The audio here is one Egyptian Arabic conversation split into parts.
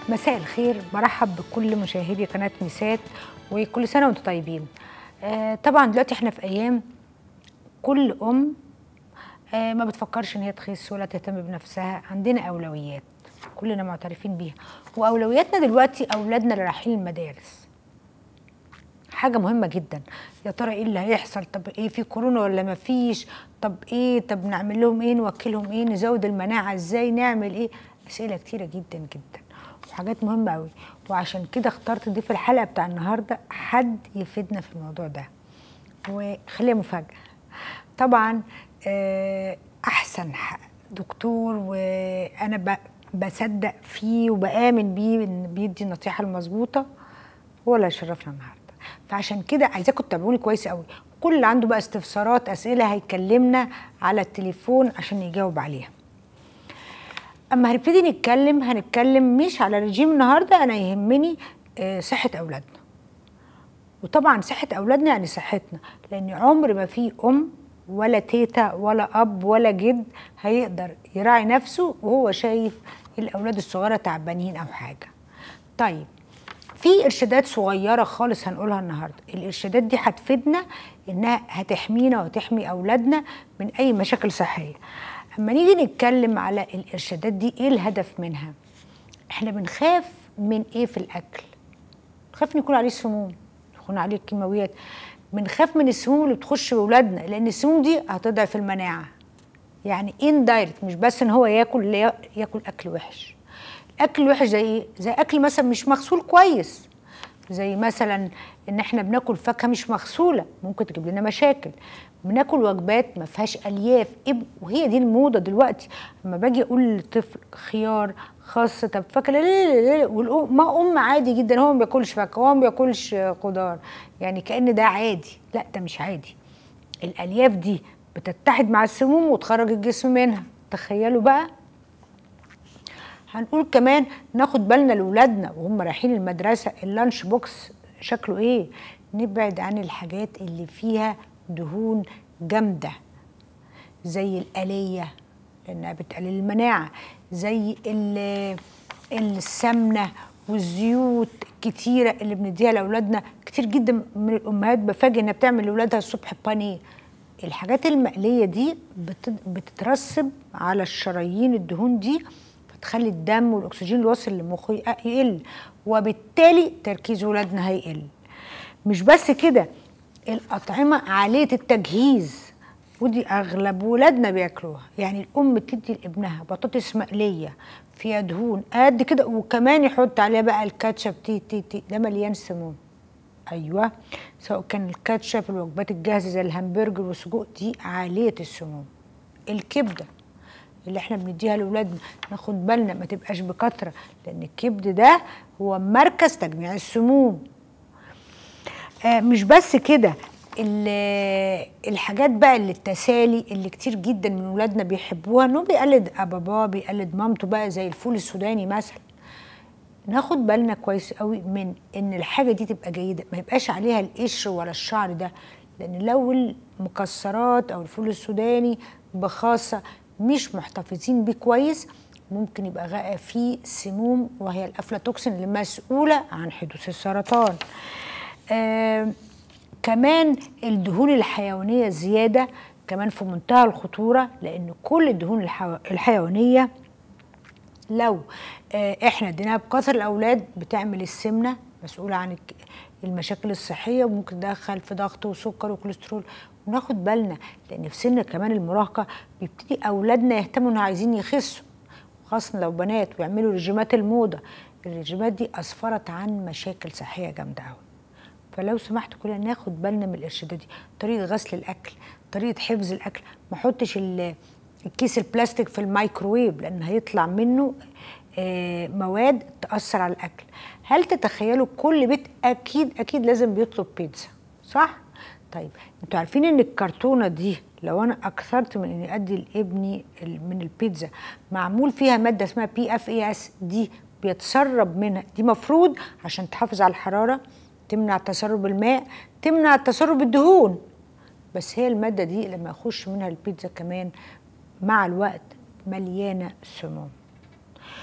مساء الخير برحب بكل مشاهدي قناه ميسات وكل سنه وانتم طيبين آه طبعا دلوقتي احنا في ايام كل ام آه ما بتفكرش ان هي تخس ولا تهتم بنفسها عندنا اولويات كلنا معترفين بيها واولوياتنا دلوقتي اولادنا اللي رايحين المدارس حاجة مهمة جدا يا ترى ايه اللي هيحصل طب ايه في كورونا ولا ما فيش طب ايه طب نعمل لهم ايه نوكلهم ايه نزود المناعة ازاي نعمل ايه اسئلة كتيرة جدا جدا وحاجات مهمة قوي وعشان كده اخترت ضيف الحلقة بتاع النهاردة حد يفيدنا في الموضوع ده وخليها مفاجأة طبعا آه، احسن ح- دكتور وانا ب- بصدق فيه وبآمن بيه ان بيدي النصيحة المظبوطة هو اللي هيشرفنا النهارده فعشان كده عايزاكم تتابعوني كويس قوي كل اللي عنده بقى استفسارات اسئله هيكلمنا على التليفون عشان يجاوب عليها اما هنبتدي نتكلم هنتكلم مش على رجيم النهارده انا يهمني آه، صحه اولادنا وطبعا صحه اولادنا يعني صحتنا لان عمر ما في ام ولا تيتا ولا اب ولا جد هيقدر يراعي نفسه وهو شايف الاولاد الصغيره تعبانين او حاجه طيب في ارشادات صغيره خالص هنقولها النهارده الارشادات دي هتفيدنا انها هتحمينا وتحمي اولادنا من اي مشاكل صحيه اما نيجي نتكلم على الارشادات دي ايه الهدف منها احنا بنخاف من ايه في الاكل بنخاف ان يكون عليه سموم يكون عليه كيماويات بنخاف من السموم اللي بتخش باولادنا لان السموم دي هتضعف المناعه يعني اندايركت مش بس ان هو ياكل لا ياكل اكل وحش الاكل الوحش زي ايه زي اكل مثلا مش مغسول كويس زي مثلا ان احنا بناكل فاكهه مش مغسوله ممكن تجيب لنا مشاكل بناكل وجبات ما فيهاش الياف إب- وهي دي الموضه دلوقتي لما باجي اقول للطفل خيار خاص طب فاكهه لا لا لا لا والأم- ما ام عادي جدا هو ما بياكلش فاكهه هو ما بياكلش خضار يعني كان ده عادي لا ده مش عادي الالياف دي بتتحد مع السموم وتخرج الجسم منها تخيلوا بقى هنقول كمان ناخد بالنا لاولادنا وهم رايحين المدرسه اللانش بوكس شكله ايه نبعد عن الحاجات اللي فيها دهون جامده زي الآلية لأنها بتقلل المناعة زي ال- السمنة والزيوت الكتيرة اللي بنديها لأولادنا كتير جدا من الأمهات بفاجئ إنها بتعمل لأولادها الصبح بانيه الحاجات المقلية دي بت- بتترسب على الشرايين الدهون دي فتخلي الدم والأكسجين اللي واصل للمخ يق- يقل وبالتالي تركيز ولادنا هيقل مش بس كده الأطعمة عالية التجهيز ودي اغلب ولادنا بياكلوها يعني الام تدي لابنها بطاطس مقليه فيها دهون قد كده وكمان يحط عليها بقى الكاتشب تي تي تي ده مليان سموم ايوه سواء كان الكاتشب الوجبات الجاهزه زي الهمبرجر والسجق دي عاليه السموم الكبده اللي احنا بنديها لاولادنا ناخد بالنا ما تبقاش بكتره لان الكبد ده هو مركز تجميع السموم آه، مش بس كده ال- الحاجات بقى اللي التسالي اللي كتير جدا من ولادنا بيحبوها انه بيقلد باباه بيقلد مامته بقى زي الفول السوداني مثلا ناخد بالنا كويس قوي من ان الحاجه دي تبقى جيده ما يبقاش عليها القشر ولا الشعر ده لان لو المكسرات او الفول السوداني بخاصه مش محتفظين بيه كويس ممكن يبقى غا- فيه سموم وهي الافلاتوكسين اللي مسؤوله عن حدوث السرطان آه كمان الدهون الحيوانيه الزياده كمان في منتهى الخطوره لان كل الدهون الحيو- الحيوانيه لو آه، احنا اديناها بكثر الاولاد بتعمل السمنه مسؤوله عن الك- المشاكل الصحيه وممكن تدخل في ضغط وسكر وكوليسترول وناخد بالنا لان في سن كمان المراهقه بيبتدي اولادنا يهتموا انهم عايزين يخسوا خاصه لو بنات ويعملوا رجيمات الموضه الرجيمات دي اسفرت عن مشاكل صحيه جامده قوي فلو سمحتوا كلنا ناخد بالنا من الارشادات دي طريقه غسل الاكل طريقه حفظ الاكل ما احطش ال- الكيس البلاستيك في الميكروويف لان هيطلع منه آه، مواد تاثر على الاكل هل تتخيلوا كل بيت اكيد اكيد لازم بيطلب بيتزا صح طيب انتوا عارفين ان الكرتونه دي لو انا اكثرت من اني ادي لابني ال- من البيتزا معمول فيها ماده اسمها بي اف اي اس دي بيتسرب منها دي مفروض عشان تحافظ على الحراره تمنع تسرب الماء تمنع تسرب الدهون بس هي الماده دي لما يخش منها البيتزا كمان مع الوقت مليانه سموم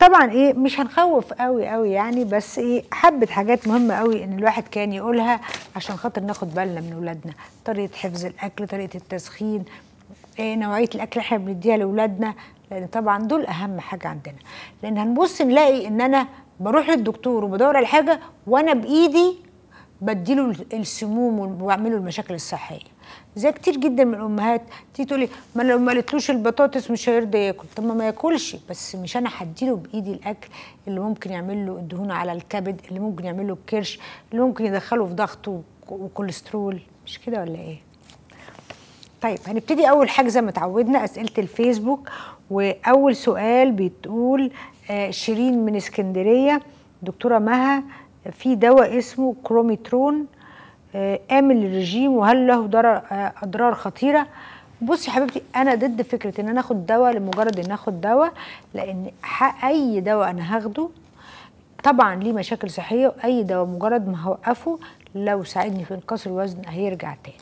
طبعا ايه مش هنخوف قوي قوي يعني بس ايه حبه حاجات مهمه قوي ان الواحد كان يقولها عشان خاطر ناخد بالنا من اولادنا طريقه حفظ الاكل طريقه التسخين إيه نوعيه الاكل اللي احنا بنديها لاولادنا لان طبعا دول اهم حاجه عندنا لان هنبص نلاقي ان انا بروح للدكتور وبدور على حاجه وانا بايدي بديله السموم واعمله المشاكل الصحيه زي كتير جدا من الامهات تيجي تقولي ما لو ما قلتلوش البطاطس مش هيرضى ياكل طب ما ما ياكلش بس مش انا هديله بايدي الاكل اللي ممكن يعمل له الدهون على الكبد اللي ممكن يعمل له الكرش اللي ممكن يدخله في ضغط وكوليسترول مش كده ولا ايه طيب هنبتدي اول حاجه زي ما اتعودنا اسئله الفيسبوك واول سؤال بتقول آه شيرين من اسكندريه دكتوره مها في دواء اسمه كروميترون آه آمن للرجيم وهل له ضرر آه اضرار خطيره بصي يا حبيبتي انا ضد فكره ان انا اخد دواء لمجرد ان اخد دواء لان اي دواء انا هاخده طبعا ليه مشاكل صحيه واي دواء مجرد ما هوقفه لو ساعدني في انقاص الوزن هيرجع تاني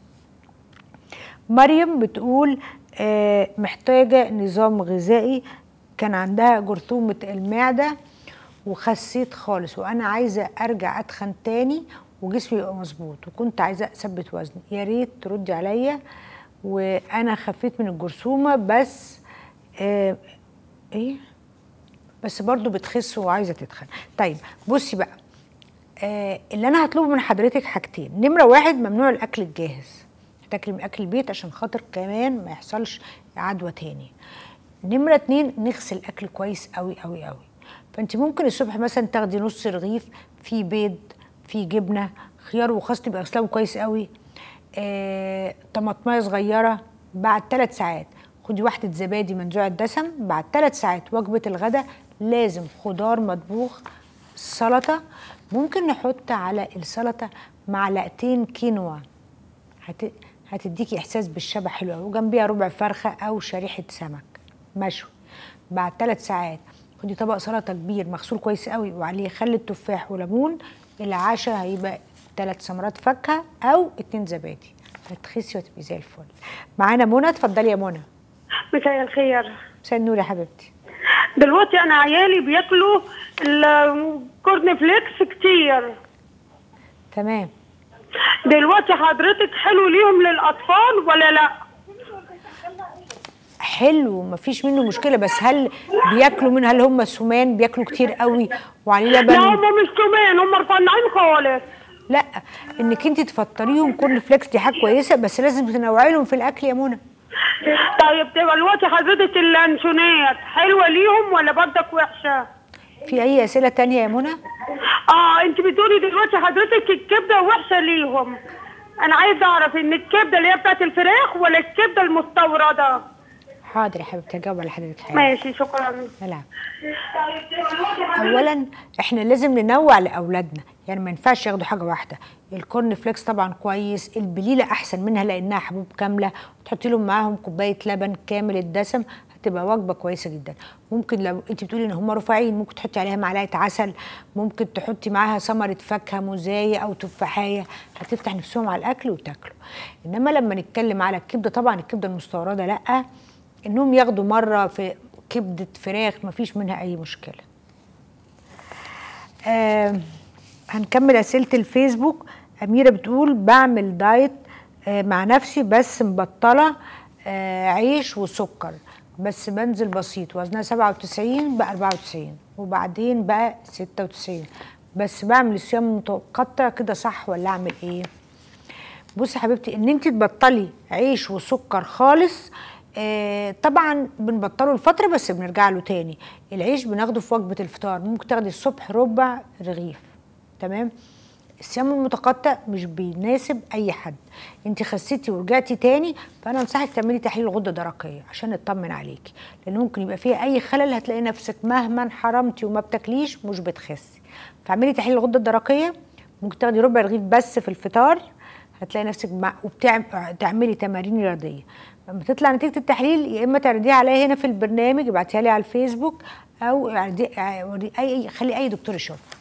مريم بتقول آه محتاجة نظام غذائي كان عندها جرثومة المعدة وخسيت خالص وأنا عايزة أرجع أتخن تاني وجسمي يبقى مظبوط وكنت عايزة أثبت وزني يا ريت تردي عليا وأنا خفيت من الجرثومة بس آه إيه بس برضو بتخس وعايزة تتخن طيب بصي بقى آه اللي أنا هطلبه من حضرتك حاجتين نمرة واحد ممنوع الأكل الجاهز تاكلي من اكل البيت عشان خاطر كمان ما يحصلش عدوى تاني نمرة اتنين نغسل الاكل كويس قوي قوي قوي فانت ممكن الصبح مثلا تاخدي نص رغيف فيه بيض فيه جبنه خيار وخس تبقى غسلاهم كويس قوي آه، طماطمايه صغيره بعد ثلاث ساعات خدي واحده زبادي منزوع الدسم بعد ثلاث ساعات وجبه الغداء لازم خضار مطبوخ سلطه ممكن نحط على السلطه معلقتين كينوا هت... هتديكي احساس بالشبع حلو قوي وجنبيها ربع فرخه او شريحه سمك مشوي بعد ثلاث ساعات خدي طبق سلطه كبير مغسول كويس قوي وعليه خل التفاح وليمون العشاء هيبقى ثلاث ثمرات فاكهه او اتنين زبادي هتخسي وتبقي زي الفل معانا منى اتفضلي يا منى مساء الخير مساء النور يا حبيبتي دلوقتي انا عيالي بياكلوا الكورن فليكس كتير تمام دلوقتي حضرتك حلو ليهم للاطفال ولا لا حلو مفيش منه مشكله بس هل بياكلوا منه هل هم سمان بياكلوا كتير قوي وعليه لا لبن هم مش كمان هم رفيعين خالص لا انك انت تفطريهم كورن فليكس دي حاجه كويسه بس لازم تنوعي لهم في الاكل يا منى طيب دلوقتي حضرتك اللانشونات حلوه ليهم ولا برضك وحشه في اي اسئله تانية يا منى اه انت بتقولي دلوقتي حضرتك الكبده وحشه ليهم انا عايزه اعرف ان الكبده اللي هي بتاعت الفراخ ولا الكبده المستورده حاضر يا حبيبتي اجاوب على حضرتك حاجه ماشي شكرا نلعب اولا احنا لازم ننوع لاولادنا يعني ما ينفعش ياخدوا حاجه واحده الكورن فليكس طبعا كويس البليله احسن منها لانها حبوب كامله وتحطي لهم معاهم كوبايه لبن كامل الدسم هتبقى وجبه كويسه جدا ممكن لو انت بتقولي ان هم رفيعين ممكن تحطي عليها معلقه عسل ممكن تحطي معاها ثمره فاكهه موزايه او تفاحيه هتفتح نفسهم على الاكل وتاكلوا انما لما نتكلم على الكبده طبعا الكبده المستورده لا انهم ياخدوا مره في كبده فراخ مفيش منها اي مشكله آه هنكمل اسئله الفيسبوك اميره بتقول بعمل دايت آه مع نفسي بس مبطله آه عيش وسكر بس بنزل بسيط وزنها 97 بقى 94 وبعدين بقى 96 بس بعمل صيام متقطع كده صح ولا اعمل ايه بصي يا حبيبتي ان انت تبطلي عيش وسكر خالص آه طبعا بنبطله لفتره بس بنرجع له تاني العيش بناخده في وجبه الفطار ممكن تاخدي الصبح ربع رغيف تمام الصيام المتقطع مش بيناسب اي حد انت خسيتي ورجعتي تاني فانا انصحك تعملي تحليل غده درقيه عشان نطمن عليكي لان ممكن يبقى فيها اي خلل هتلاقي نفسك مهما حرمتي وما بتاكليش مش بتخسي فاعملي تحليل الغده الدرقيه ممكن تاخدي ربع رغيف بس في الفطار هتلاقي نفسك مع وبتعملي تمارين رياضيه لما تطلع نتيجه التحليل يا اما تعرضيها عليا هنا في البرنامج ابعتيها لي على الفيسبوك او اعرضي اي خلي اي دكتور يشوفها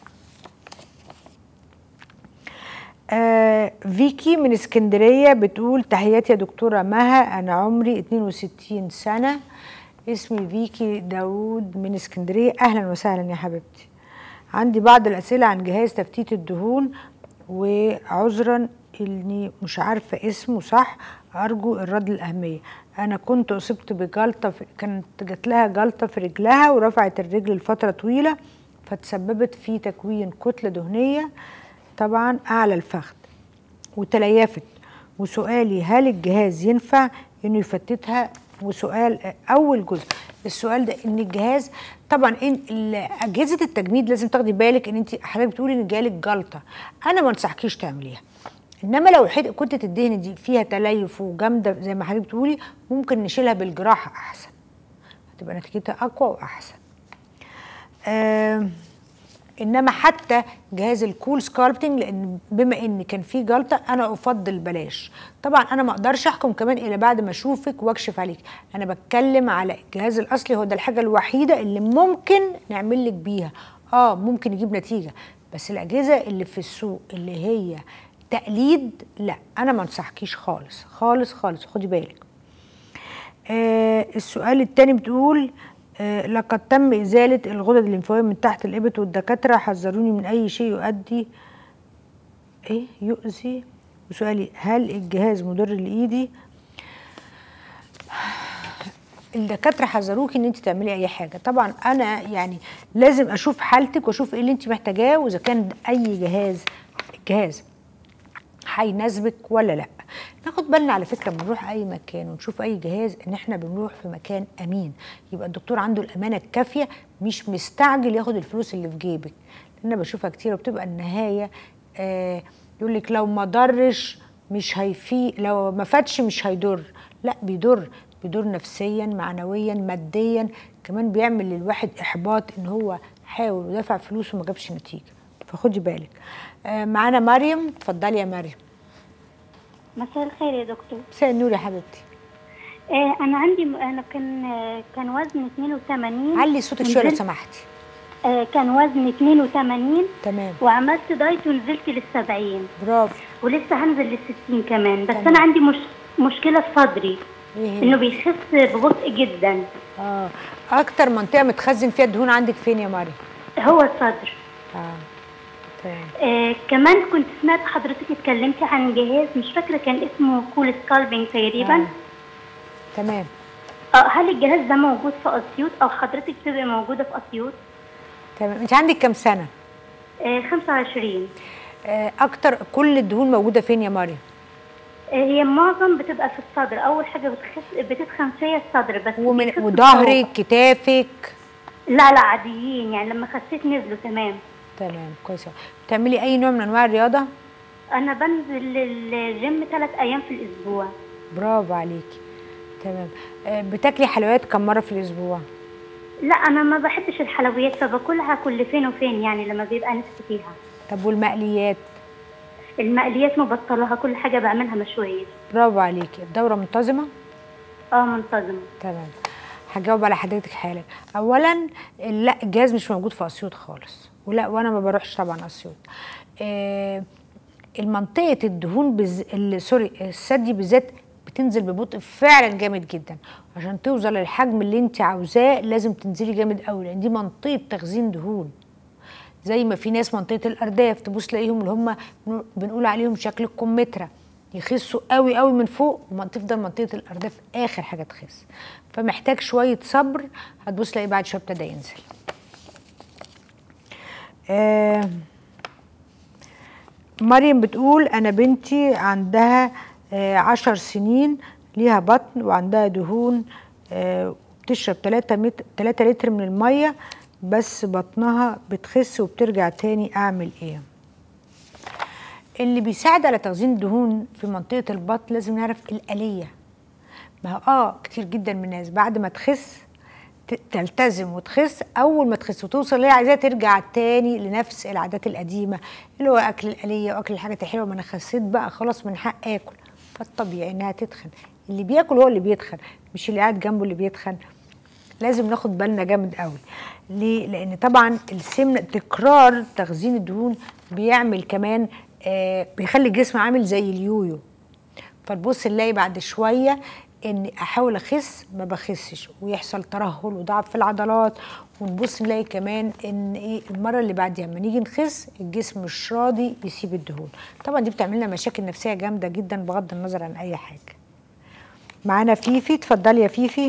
آه فيكي من اسكندريه بتقول تحياتي يا دكتوره مها انا عمري 62 سنه اسمي فيكي داوود من اسكندريه اهلا وسهلا يا حبيبتي عندي بعض الاسئله عن جهاز تفتيت الدهون وعذرا اني مش عارفه اسمه صح ارجو الرد الاهميه انا كنت اصبت بجلطه في كانت جات لها جلطه في رجلها ورفعت الرجل لفتره طويله فتسببت في تكوين كتله دهنيه طبعا اعلى الفخذ وتليفت وسؤالي هل الجهاز ينفع انه يفتتها وسؤال اول جزء السؤال ده ان الجهاز طبعا ان ال- اجهزه التجميد لازم تاخدي بالك ان انت حضرتك بتقولي ان جالك جلطه انا ما انصحكيش تعمليها انما لو حد كتله الدهن دي فيها تليف وجامده زي ما حضرتك بتقولي ممكن نشيلها بالجراحه احسن هتبقى نتيجتها اقوى واحسن آم، انما حتى جهاز الكول سكالبتنج لان بما ان كان في جلطه انا افضل بلاش طبعا انا ما اقدرش احكم كمان الا بعد ما اشوفك واكشف عليك انا بتكلم على الجهاز الاصلي هو ده الحاجه الوحيده اللي ممكن نعمل لك بيها اه ممكن يجيب نتيجه بس الاجهزه اللي في السوق اللي هي تقليد لا انا ما انصحكيش خالص خالص خالص خدي بالك آه السؤال الثاني بتقول آه لقد تم إزالة الغدد الليمفاوية من تحت الإبط والدكاترة حذروني من أي شيء يؤدي إيه يؤذي وسؤالي هل الجهاز مضر لإيدي الدكاتره حذروكي ان انت تعملي اي حاجه طبعا انا يعني لازم اشوف حالتك واشوف ايه اللي انت محتاجاه واذا كان اي جهاز جهاز هيناسبك ولا لا ناخد بالنا على فكره لما نروح اي مكان ونشوف اي جهاز ان احنا بنروح في مكان امين يبقى الدكتور عنده الامانه الكافيه مش مستعجل ياخد الفلوس اللي في جيبك لان انا بشوفها كتير وبتبقى النهايه آه يقول لك لو ما ضرش مش هيفي لو ما فاتش مش هيضر لا بيضر بيضر نفسيا معنويا ماديا كمان بيعمل للواحد احباط ان هو حاول ودفع فلوس وما جابش نتيجه فخدي بالك آه معانا مريم اتفضلي يا مريم مساء الخير يا دكتور مساء النور يا حبيبتي آه انا عندي انا كان آه كان وزني 82 علي صوتك شويه لو ونزلت- سمحتي آه كان وزني 82 تمام وعملت دايت ونزلت لل 70 برافو ولسه هنزل لل 60 كمان بس تمام. انا عندي مش مشكله في صدري ايه هي؟ انه بيخس ببطء جدا اه اكتر منطقه متخزن فيها الدهون عندك فين يا مريم هو الصدر اه تمام آه كمان كنت سمعت حضرتك اتكلمتي عن جهاز مش فاكره كان اسمه كول سكالبينج تقريبا آه. تمام اه هل الجهاز ده موجود في اسيوط او حضرتك بتبقى موجوده في اسيوط تمام انت عندك كام سنه آه 25 آه اكتر كل الدهون موجوده فين يا مريم هي معظم بتبقى في الصدر اول حاجه بتخس بتتخن فيا الصدر بس ومن بيخس وظهرك كتافك بصعوبة. لا لا عاديين يعني لما خسيت نزلوا تمام تمام كويس أوي. بتعملي اي نوع من انواع الرياضه انا بنزل الجيم ثلاث ايام في الاسبوع برافو عليكي تمام آه بتاكلي حلويات كم مره في الاسبوع لا انا ما بحبش الحلويات فباكلها كل فين وفين يعني لما بيبقى نفسي فيها طب والمقليات المقليات مبطلها كل حاجه بعملها مشويه برافو عليكي الدوره منتظمه اه منتظمه تمام هجاوب على حضرتك حالا اولا لا الجهاز مش موجود في اسيوط خالص ولا وانا ما بروحش طبعا اسيوط آه المنطقه الدهون بز... ال- سوري الثدي بالذات بتنزل ببطء فعلا جامد جدا عشان توصل للحجم اللي انت عاوزاه لازم تنزلي جامد قوي لان دي منطقه تخزين دهون زي ما في ناس منطقه الارداف تبص تلاقيهم اللي هم بنقول عليهم شكل الكمثرى يخسوا قوي قوي من فوق وتفضل منطقه الارداف اخر حاجه تخس فمحتاج شويه صبر هتبص تلاقي بعد شويه ابتدى ينزل آه مريم بتقول انا بنتي عندها آه عشر سنين ليها بطن وعندها دهون آه بتشرب 3 مت... 3 لتر من الميه بس بطنها بتخس وبترجع تاني اعمل ايه اللي بيساعد على تخزين الدهون في منطقه البطن لازم نعرف الاليه ما هو اه كتير جدا من الناس بعد ما تخس ت- تلتزم وتخس اول ما تخس وتوصل اللي هي عايزاها ترجع تاني لنفس العادات القديمه اللي هو اكل الاليه واكل الحاجات الحلوه ما انا خسيت بقى خلاص من حق اكل فالطبيعي انها تتخن اللي بياكل هو اللي بيتخن مش اللي قاعد جنبه اللي بيتخن لازم ناخد بالنا جامد قوي ليه لان طبعا السمنه تكرار تخزين الدهون بيعمل كمان آه بيخلي الجسم عامل زي اليويو فتبص نلاقي بعد شويه اني احاول اخس ما بخسش ويحصل ترهل وضعف في العضلات ونبص نلاقي كمان ان ايه المره اللي بعديها لما نيجي نخس الجسم مش راضي يسيب الدهون طبعا دي بتعمل لنا مشاكل نفسيه جامده جدا بغض النظر عن اي حاجه معانا فيفي اتفضلي يا فيفي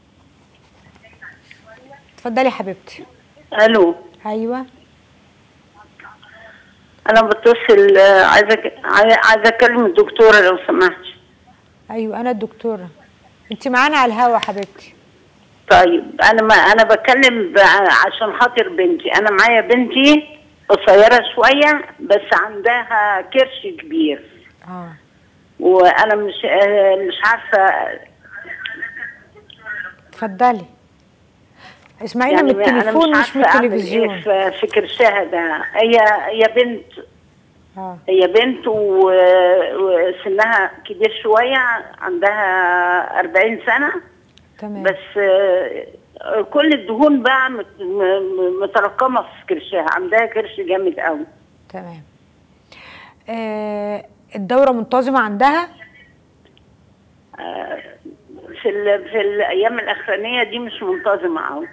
اتفضلي يا حبيبتي الو ايوه انا بتصل آه، عايزه أك- عاي- عايزه اكلم الدكتوره لو سمحت ايوه انا الدكتوره انت معانا على الهوا حبيبتي طيب انا ما انا بتكلم ب- عشان خاطر بنتي انا معايا بنتي قصيره شويه بس عندها كرش كبير اه وانا مش آه، مش عارفه اتفضلي اسمعينا يعني من انا التليفون مش مش من عارفه اعمل التلفزيون ايه في- في كرشها ده هي هي بنت اه هي بنت و- وسنها كبير شويه عندها 40 سنه تمام بس آه، كل الدهون بقى مت- م- م- متراكمه في كرشها عندها كرش جامد قوي تمام آه الدورة منتظمة عندها في ال- في الايام الاخرانيه دي مش منتظمه قوي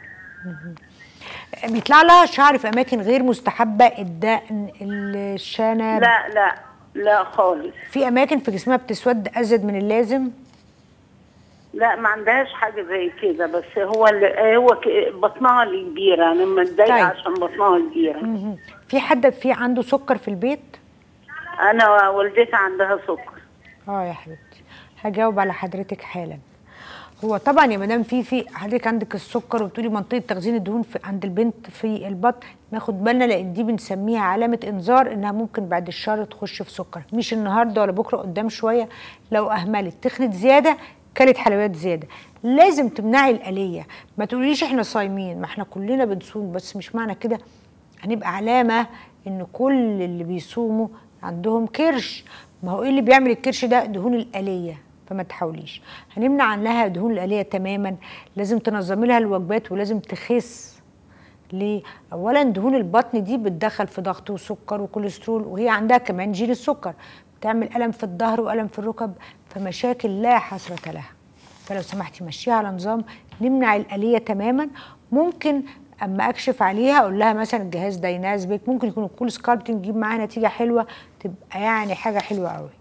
بيطلع لها شعر في أماكن غير مستحبة الدقن الشنب لا لا لا خالص في أماكن في جسمها بتسود أزيد من اللازم لا ما عندهاش حاجه زي كده بس هو ال- هو ك- بطنها اللي كبيره انا متضايقه طيب. عشان بطنها كبيره مهم. في حد في عنده سكر في البيت انا والدتي عندها سكر اه يا حبيبتي هجاوب على حضرتك حالا هو طبعا يا مدام في في حضرتك عندك السكر وبتقولي منطقه تخزين الدهون في عند البنت في البطن ناخد بالنا لان دي بنسميها علامه انذار انها ممكن بعد الشهر تخش في سكر مش النهارده ولا بكره قدام شويه لو اهملت تخنت زياده كلت حلويات زياده لازم تمنعي الآلية ما تقوليش احنا صايمين ما احنا كلنا بنصوم بس مش معنى كده هنبقى علامة ان كل اللي بيصوموا عندهم كرش ما هو ايه اللي بيعمل الكرش ده دهون الآلية فما تحاوليش هنمنع عنها دهون الآلية تماما لازم تنظمي لها الوجبات ولازم تخس ليه؟ اولا دهون البطن دي بتدخل في ضغط وسكر وكوليسترول وهي عندها كمان جيل السكر بتعمل الم في الظهر والم في الركب فمشاكل لا حسره لها فلو سمحتي مشيها على نظام نمنع الآلية تماما ممكن اما اكشف عليها اقول لها مثلا الجهاز ده يناسبك ممكن يكون الكول سكالبتنج يجيب معاها نتيجه حلوه تبقى يعني حاجه حلوه قوي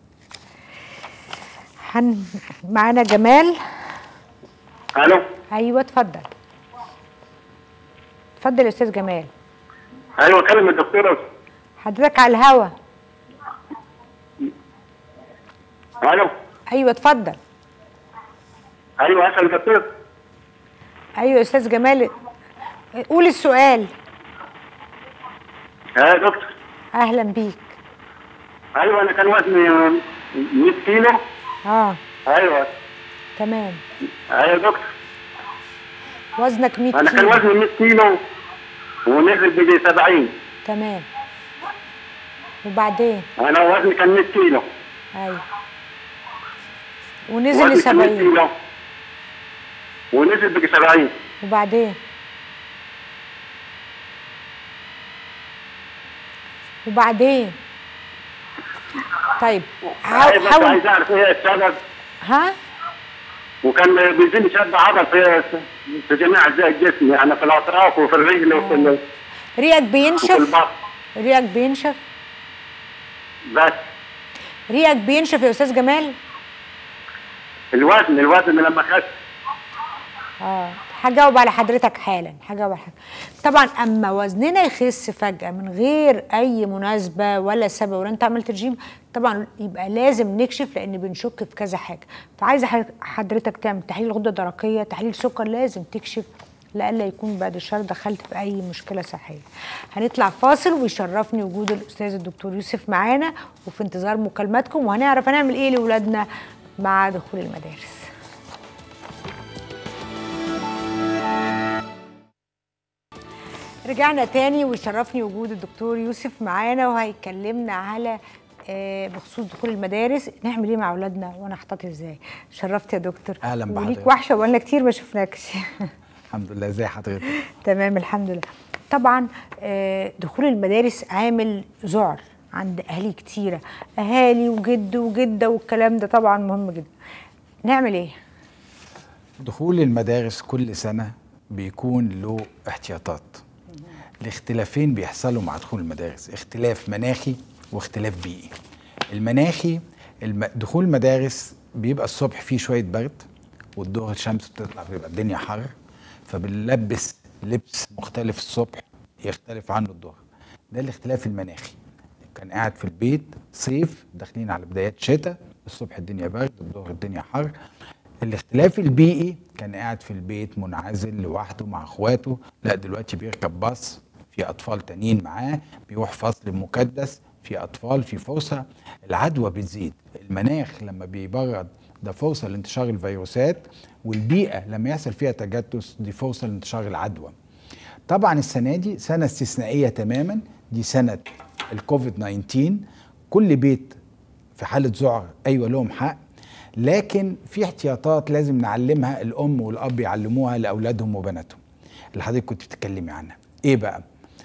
هن معانا جمال الو ايوه اتفضل اتفضل يا استاذ جمال ايوه كلم الدكتوره حضرتك على الهوا الو ايوه اتفضل ايوه اسال الدكتور ايوه يا استاذ جمال قول السؤال يا دكتور اهلا بيك ايوه انا كان وزني 100 كيلو اه ايوه تمام ايوه يا دكتور وزنك 100 انا كان كيلو وزني 100 كيلو ونزل بيجي 70 تمام وبعدين انا وزني كان 100 كيلو ايوه ونزل ل وزني كان 100 70 كيلو ونزل بيجي 70 وبعدين وبعدين طيب حاول أيوة، بس حاول عايز اعرف ايه السبب ها وكان بيزيد شد عضل في في جميع اجزاء الجسم يعني في الاطراف وفي الرجل وفي ال- ريقك وفي بينشف البطن ريقك بينشف بس ريقك بينشف يا استاذ جمال الوزن الوزن لما خس اه هجاوب على حضرتك حالا هجاوب على حضرتك طبعا اما وزننا يخس فجاه من غير اي مناسبه ولا سبب ولا انت عملت رجيم طبعا يبقى لازم نكشف لان بنشك في كذا حاجه فعايزه ح- حضرتك تعمل تحليل غده درقيه تحليل سكر لازم تكشف لئلا يكون بعد الشهر دخلت في اي مشكله صحيه هنطلع فاصل ويشرفني وجود الاستاذ الدكتور يوسف معانا وفي انتظار مكالماتكم وهنعرف هنعمل ايه لاولادنا مع دخول المدارس رجعنا تاني ويشرفني وجود الدكتور يوسف معانا وهيكلمنا على آه، بخصوص دخول المدارس نعمل ايه مع اولادنا وانا احتاط ازاي شرفت يا دكتور أهلاً وليك بحضرتك. وحشه بقالنا كتير ما شفناكش الحمد لله ازي حضرتك تمام الحمد لله طبعا آه، دخول المدارس عامل ذعر عند اهالي كتيره اهالي وجد وجده والكلام ده طبعا مهم جدا نعمل ايه دخول المدارس كل سنة بيكون له احتياطات الاختلافين بيحصلوا مع دخول المدارس اختلاف مناخي واختلاف بيئي المناخي الم... دخول المدارس بيبقى الصبح فيه شوية برد والظهر الشمس بتطلع بيبقى الدنيا حر فبنلبس لبس مختلف الصبح يختلف عنه الظهر ده الاختلاف المناخي كان قاعد في البيت صيف داخلين على بدايات شتاء الصبح الدنيا برد الظهر الدنيا حر الاختلاف البيئي كان قاعد في البيت منعزل لوحده مع اخواته لا دلوقتي بيركب باص في اطفال تانيين معاه بيروح فصل مكدس في اطفال في فرصه العدوى بتزيد المناخ لما بيبرد ده فرصه لانتشار الفيروسات والبيئه لما يحصل فيها تجدس دي فرصه لانتشار العدوى طبعا السنه دي سنه استثنائيه تماما دي سنه الكوفيد 19 كل بيت في حاله ذعر ايوه لهم حق لكن في احتياطات لازم نعلمها الام والاب يعلموها لاولادهم وبناتهم اللي حضرتك كنت بتتكلمي عنها ايه بقى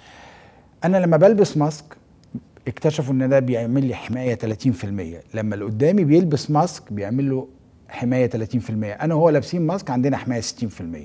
انا لما بلبس ماسك اكتشفوا ان ده بيعمل لي حمايه 30% لما اللي قدامي بيلبس ماسك بيعمل له حمايه 30% انا وهو لابسين ماسك عندنا حمايه 60%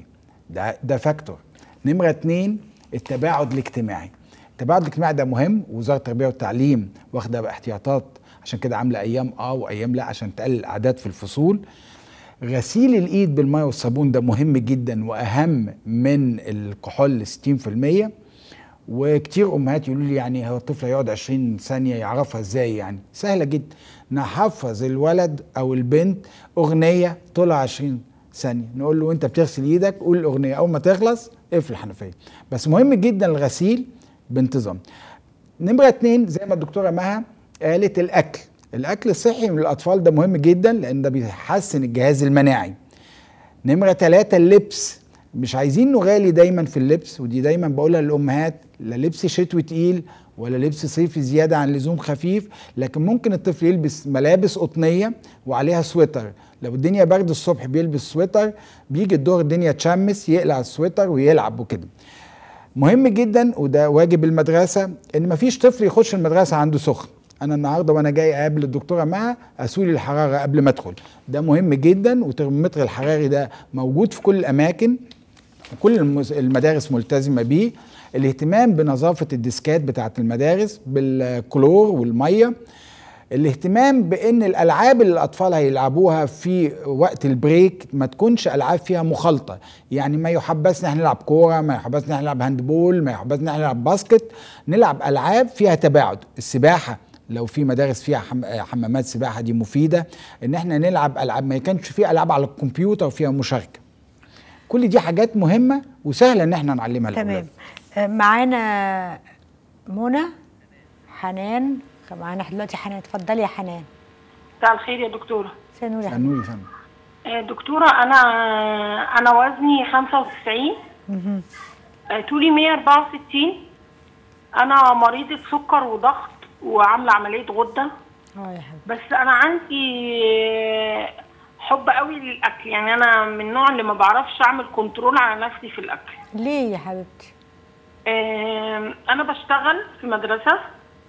ده ده فاكتور نمره اتنين التباعد الاجتماعي التباعد الاجتماعي ده مهم وزاره التربيه والتعليم واخده باحتياطات عشان كده عامله ايام اه وايام لا عشان تقلل الاعداد في الفصول غسيل الايد بالماء والصابون ده مهم جدا واهم من الكحول 60% وكتير امهات يقولوا لي يعني هو الطفل هيقعد 20 ثانيه يعرفها ازاي يعني سهله جدا نحفظ الولد او البنت اغنيه طولها 20 ثانيه نقول له انت بتغسل ايدك قول الاغنيه اول ما تخلص اقفل الحنفيه بس مهم جدا الغسيل بانتظام نمره اتنين زي ما الدكتوره مها قالت الاكل الاكل الصحي من الاطفال ده مهم جدا لان ده بيحسن الجهاز المناعي نمره ثلاثة اللبس مش عايزين نغالي دايما في اللبس ودي دايما بقولها للامهات لا لبس شتوي تقيل ولا لبس صيفي زياده عن اللزوم خفيف لكن ممكن الطفل يلبس ملابس قطنيه وعليها سويتر لو الدنيا برد الصبح بيلبس سويتر بيجي الظهر الدنيا تشمس يقلع السويتر ويلعب وكده مهم جدا وده واجب المدرسه ان مفيش طفل يخش المدرسه عنده سخن انا النهارده وانا جاي اقابل الدكتوره مها اسول الحراره قبل ما ادخل ده مهم جدا وترمومتر الحراري ده موجود في كل الاماكن كل المس- المدارس ملتزمه بيه الاهتمام بنظافه الديسكات بتاعه المدارس بالكلور والميه الاهتمام بان الالعاب اللي الاطفال هيلعبوها في وقت البريك ما تكونش العاب فيها مخالطه يعني ما يحبسنا احنا نلعب كوره ما يحبسنا احنا نلعب هاندبول ما يحبسنا احنا نلعب باسكت نلعب العاب فيها تباعد السباحه لو في مدارس فيها حم... حمامات سباحه دي مفيده ان احنا نلعب العاب ما كانش في العاب على الكمبيوتر وفيها مشاركه كل دي حاجات مهمه وسهله ان احنا نعلمها تمام للاولاد آه، معانا منى حنان معانا دلوقتي حنان اتفضلي يا حنان مساء الخير يا دكتوره سنوري يا حنان. سنوري فندم آه، دكتوره انا انا وزني 95 آه، طولي 164 انا مريضه سكر وضغط وعامله عمليه غده اه يا حبيبي بس انا عندي آه، حب قوي للاكل يعني انا من النوع اللي ما بعرفش اعمل كنترول على نفسي في الاكل ليه يا حبيبتي آم، انا بشتغل في مدرسه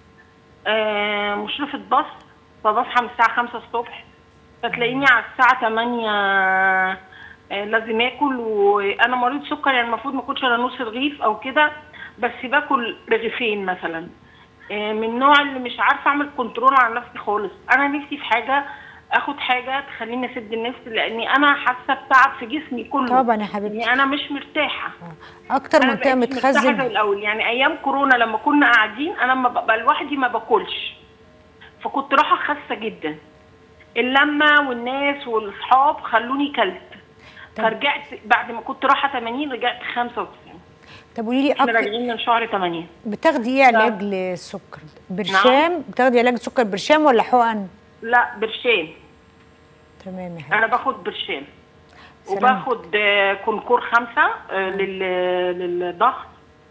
آم، مشرفه باص فبصحى من الساعه 5 الصبح فتلاقيني على الساعه 8 آه، لازم اكل وانا مريض سكر يعني المفروض ما اكلش الا نص رغيف او كده بس باكل رغيفين مثلا آه، من النوع اللي مش عارفه اعمل كنترول على نفسي خالص انا نفسي في حاجه اخد حاجه تخليني اسد النفس لاني انا حاسه بتعب في جسمي كله طبعا يا حبيبتي. يعني انا مش مرتاحه اكتر انا منطقه بقيت مرتاحه زي متخزن الاول يعني ايام كورونا لما كنا قاعدين انا لما ببقى لوحدي ما باكلش فكنت راحه خاسه جدا اللمه والناس والاصحاب خلوني كلت فرجعت بعد ما كنت راحه 80 رجعت 95 طب قولي لي احنا اكتر راجعين من شهر 8 بتاخدي ايه علاج للسكر برشام بتاخدي علاج السكر برشام ولا حقن لا برشام تمام يا حبيبتي انا باخد برشام سلام. وباخد آه، كونكور خمسة آه، لل- للضغط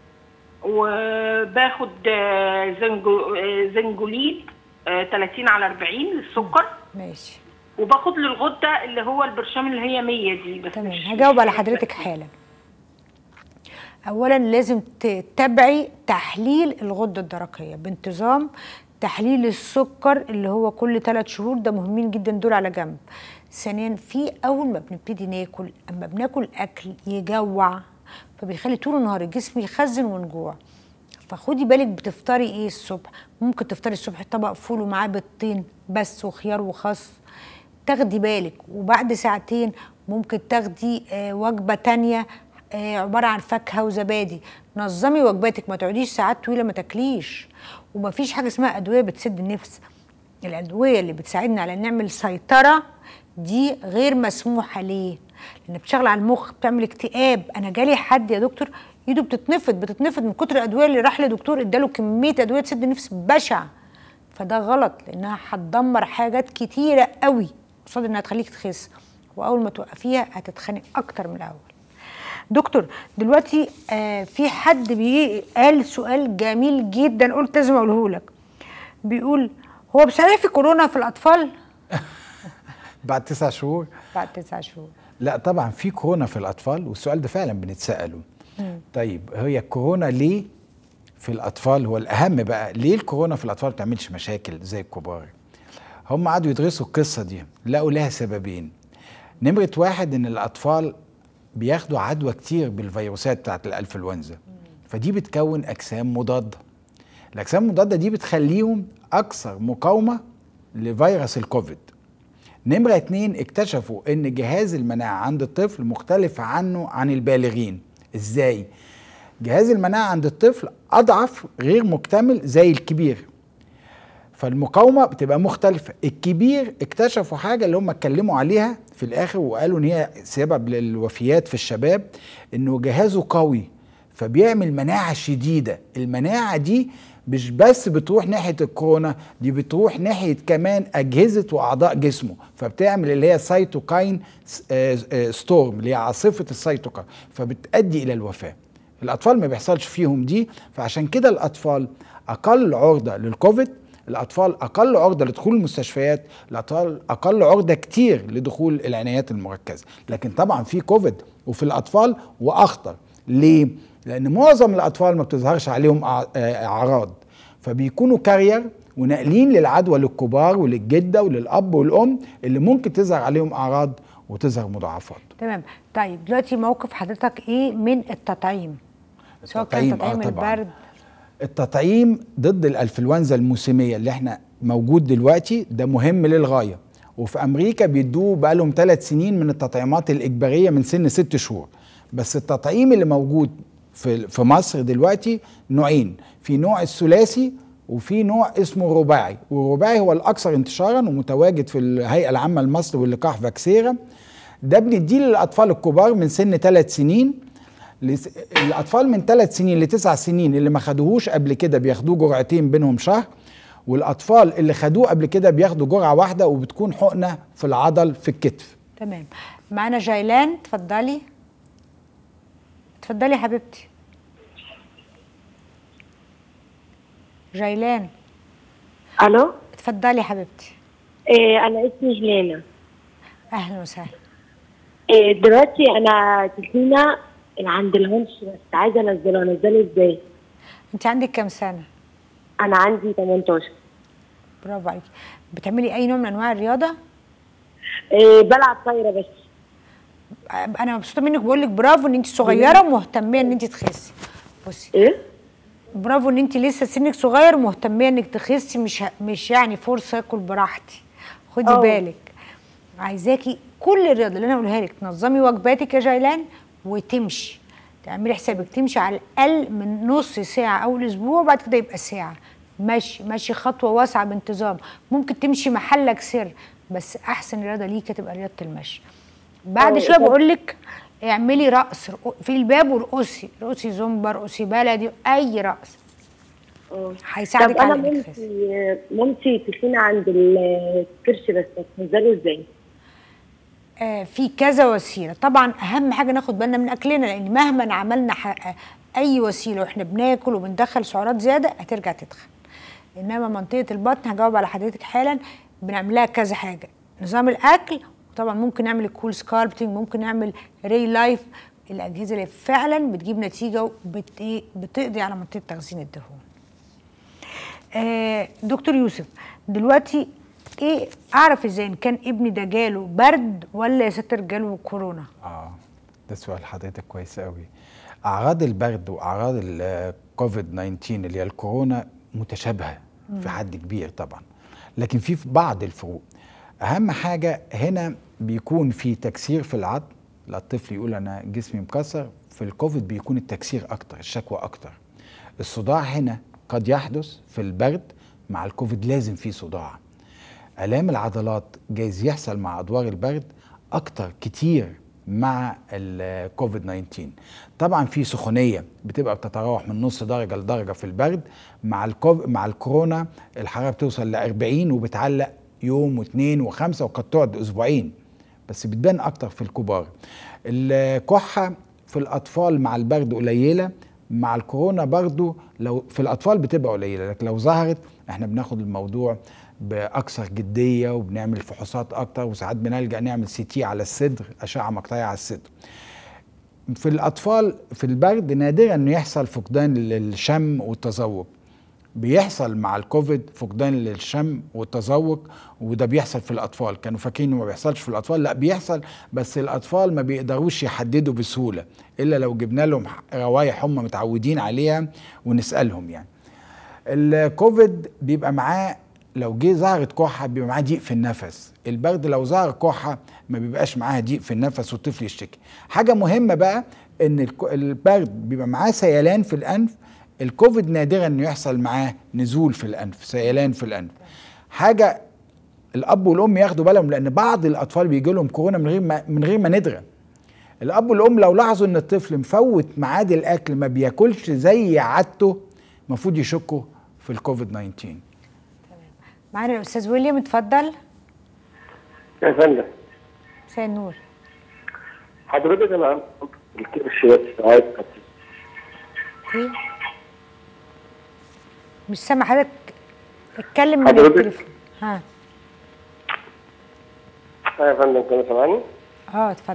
وباخد آه، زنجو- آه، زنجوليد آه، 30 على 40 للسكر ماشي وباخد للغده اللي هو البرشام اللي هي 100 دي بس تمام مش- هجاوب على مش- حضرتك حالا اولا لازم تتبعي تحليل الغده الدرقيه بانتظام تحليل السكر اللي هو كل ثلاث شهور ده مهمين جدا دول على جنب ثانيا في اول ما بنبتدي ناكل اما بناكل اكل يجوع فبيخلي طول النهار الجسم يخزن ونجوع فخدي بالك بتفطري ايه الصبح ممكن تفطري الصبح طبق فول ومعاه بيضتين بس وخيار وخس تاخدي بالك وبعد ساعتين ممكن تاخدي آه وجبه تانية آه عباره عن فاكهه وزبادي نظمي وجباتك ما تقعديش ساعات طويله ما تاكليش ومفيش حاجه اسمها ادويه بتسد النفس الادويه اللي بتساعدنا على نعمل سيطره دي غير مسموحه ليه لان بتشتغل على المخ بتعمل اكتئاب انا جالي حد يا دكتور ايده بتتنفض بتتنفض من كتر الادويه اللي راح لدكتور اداله كميه ادويه تسد النفس بشع فده غلط لانها هتدمر حاجات كتيره قوي قصاد انها تخليك تخس واول ما توقفيها هتتخنق اكتر من الاول دكتور دلوقتي آه في حد بي قال سؤال جميل جدا قلت لازم اقوله لك بيقول هو صحيح في كورونا في الاطفال بعد تسع شهور بعد تسع شهور لا طبعا في كورونا في الاطفال والسؤال ده فعلا بنتساله طيب هي الكورونا ليه في الاطفال هو الاهم بقى ليه الكورونا في الاطفال ما بتعملش مشاكل زي الكبار هم قعدوا يدرسوا القصه دي لقوا لها سببين نمره واحد ان الاطفال بياخدوا عدوى كتير بالفيروسات بتاعت الانفلونزا فدي بتكون اجسام مضاده الاجسام المضاده دي بتخليهم اكثر مقاومه لفيروس الكوفيد نمرة اتنين اكتشفوا ان جهاز المناعة عند الطفل مختلف عنه عن البالغين ازاي؟ جهاز المناعة عند الطفل اضعف غير مكتمل زي الكبير فالمقاومة بتبقى مختلفة الكبير اكتشفوا حاجة اللي هم اتكلموا عليها في الاخر وقالوا ان هي سبب للوفيات في الشباب انه جهازه قوي فبيعمل مناعة شديدة المناعة دي مش بس بتروح ناحيه الكورونا دي بتروح ناحيه كمان اجهزه واعضاء جسمه فبتعمل اللي هي سيتوكاين ستورم اللي هي عاصفه السيتوكاين فبتؤدي الى الوفاه الاطفال ما بيحصلش فيهم دي فعشان كده الاطفال اقل عرضه للكوفيد الاطفال اقل عرضه لدخول المستشفيات الاطفال اقل عرضه كتير لدخول العنايات المركزه لكن طبعا في كوفيد وفي الاطفال واخطر ليه لان معظم الاطفال ما بتظهرش عليهم اعراض فبيكونوا كارير وناقلين للعدوى للكبار وللجده وللاب والام اللي ممكن تظهر عليهم اعراض وتظهر مضاعفات تمام طيب دلوقتي موقف حضرتك ايه من التطعيم سواء كان التطعيم، تطعيم آه طبعاً. البرد التطعيم ضد الانفلونزا الموسميه اللي احنا موجود دلوقتي ده مهم للغايه وفي امريكا بيدوه بقالهم ثلاث سنين من التطعيمات الاجباريه من سن ست شهور بس التطعيم اللي موجود في في مصر دلوقتي نوعين في نوع الثلاثي وفي نوع اسمه الرباعي والرباعي هو الاكثر انتشارا ومتواجد في الهيئه العامه لمصر واللقاح فاكسيرا ده بنديه للاطفال الكبار من سن ثلاث سنين لس- الاطفال من ثلاث سنين لتسع سنين اللي ما خدوهوش قبل كده بياخدوه جرعتين بينهم شهر والاطفال اللي خدوه قبل كده بياخدوا جرعه واحده وبتكون حقنه في العضل في الكتف تمام معانا جيلان اتفضلي اتفضلي يا حبيبتي جيلان الو اتفضلي يا حبيبتي إيه انا اسمي هلينا اهلا وسهلا إيه دلوقتي انا تخينه عند الهونش بس عايزه انزله انزله ازاي انت عندك كام سنه انا عندي 18 برافو عليكي بتعملي اي نوع من انواع الرياضه إيه بلعب طايره بس انا مبسوطه منك بقول لك برافو ان انت صغيره ومهتميه ان انت تخسي بصي ايه برافو ان انت لسه سنك صغير ومهتميه انك تخسي مش ه- مش يعني فرصه اكل براحتي خدي اه. بالك عايزاكي كل الرياضه اللي انا اقولها لك تنظمي وجباتك يا جيلان وتمشي تعملي حسابك تمشي على الاقل من نص ساعه اول اسبوع وبعد كده يبقى ساعه ماشي ماشي خطوه واسعه بانتظام ممكن تمشي محلك سر بس احسن رياضه ليكي تبقى رياضه المشي بعد اه، شويه طب- بقول لك اعملي رقص رقو- في الباب وارقصي ارقصي زومبا ارقصي بلدي اي رقص اه هيساعدك طب انا على انك تخسي مامتي مامتي تخينه عند الكرش بس تنزله ازاي آه، في كذا وسيله طبعا اهم حاجه ناخد بالنا من اكلنا لان مهما عملنا ح- اي وسيله واحنا بناكل وبندخل سعرات زياده هترجع تتخن انما منطقه البطن هجاوب على حضرتك حالا بنعملها كذا حاجه نظام الاكل وطبعا ممكن نعمل الكول سكاربتنج ممكن نعمل ري لايف الاجهزه اللي فعلا بتجيب نتيجه وبت إيه؟ بتقضي على منطقه تخزين الدهون آه، دكتور يوسف دلوقتي ايه اعرف ازاي ان كان ابني ده جاله برد ولا يا ساتر جاله كورونا اه ده سؤال حضرتك كويس قوي اعراض البرد واعراض الكوفيد 19 اللي هي الكورونا متشابهه في حد كبير طبعا لكن في بعض الفروق اهم حاجه هنا بيكون في تكسير في العظم لا الطفل يقول انا جسمي مكسر في الكوفيد بيكون التكسير اكتر الشكوى اكتر الصداع هنا قد يحدث في البرد مع الكوفيد لازم في صداع الام العضلات جايز يحصل مع ادوار البرد اكتر كتير مع الكوفيد 19 طبعا في سخونيه بتبقى بتتراوح من نص درجه لدرجه في البرد مع الكوف... مع الكورونا الحراره بتوصل ل 40 وبتعلق يوم واثنين وخمسه وقد تقعد اسبوعين بس بتبان اكتر في الكبار الكحه في الاطفال مع البرد قليله مع الكورونا برضو لو في الاطفال بتبقى قليله لكن لو ظهرت احنا بناخد الموضوع باكثر جديه وبنعمل فحوصات اكتر وساعات بنلجا نعمل سي تي على الصدر اشعه مقطعيه على الصدر في الاطفال في البرد نادرا انه يحصل فقدان للشم والتذوق بيحصل مع الكوفيد فقدان للشم والتذوق وده بيحصل في الاطفال كانوا فاكرين انه ما بيحصلش في الاطفال لا بيحصل بس الاطفال ما بيقدروش يحددوا بسهوله الا لو جبنا لهم روايح هم متعودين عليها ونسالهم يعني الكوفيد بيبقى معاه لو جه ظهرت كحه بيبقى معاه ضيق في النفس البرد لو ظهر كحه ما بيبقاش معاها ضيق في النفس والطفل يشتكي حاجه مهمه بقى ان الك- البرد بيبقى معاه سيلان في الانف الكوفيد نادرا انه يحصل معاه نزول في الانف سيلان في الانف حاجه الاب والام ياخدوا بالهم لان بعض الاطفال بيجي لهم كورونا من غير ما من غير ما ندرى الاب والام لو لاحظوا ان الطفل مفوت ميعاد الاكل ما بياكلش زي عادته المفروض يشكوا في الكوفيد 19 معانا الاستاذ ويليام اتفضل يا فندم مساء النور حضرتك انا عندي الكرش بس عايز ايه مش سامع حضرتك اتكلم من حضرتك؟ التليفون ها يا فندم كده سامعني اه اتفضل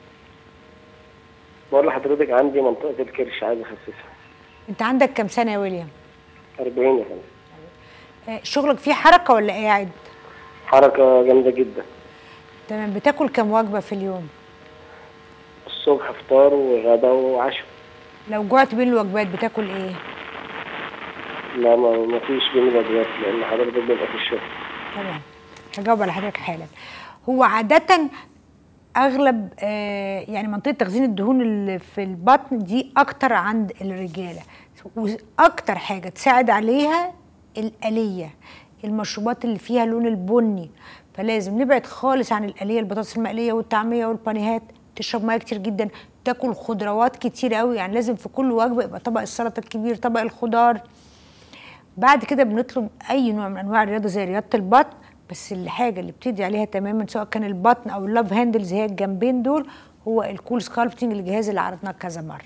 بقول لحضرتك عندي منطقه الكرش عايز اخسسها انت عندك كام سنه يا ويليام 40 يا فندم آه، شغلك فيه حركه ولا قاعد حركه جامده جدا تمام بتاكل كام وجبه في اليوم الصبح فطار وغدا وعشاء لو جوعت بين الوجبات بتاكل ايه لا ما ما فيش بين الوجبات لان حضرتك بيبقى في الشغل تمام هجاوب على حضرتك حالا هو عادة أغلب آه يعني منطقة تخزين الدهون اللي في البطن دي أكتر عند الرجالة وأكتر حاجة تساعد عليها الآلية المشروبات اللي فيها لون البني فلازم نبعد خالص عن الآلية البطاطس المقلية والطعمية والبانيهات تشرب ميه كتير جدا تاكل خضروات كتير قوي يعني لازم في كل وجبه يبقى طبق السلطه الكبير طبق الخضار بعد كده بنطلب اي نوع من انواع الرياضه زي رياضه البطن بس الحاجه اللي بتدي عليها تماما سواء كان البطن او اللاف هاندلز هي الجنبين دول هو الكول سكالبتنج الجهاز اللي عرضناه كذا مره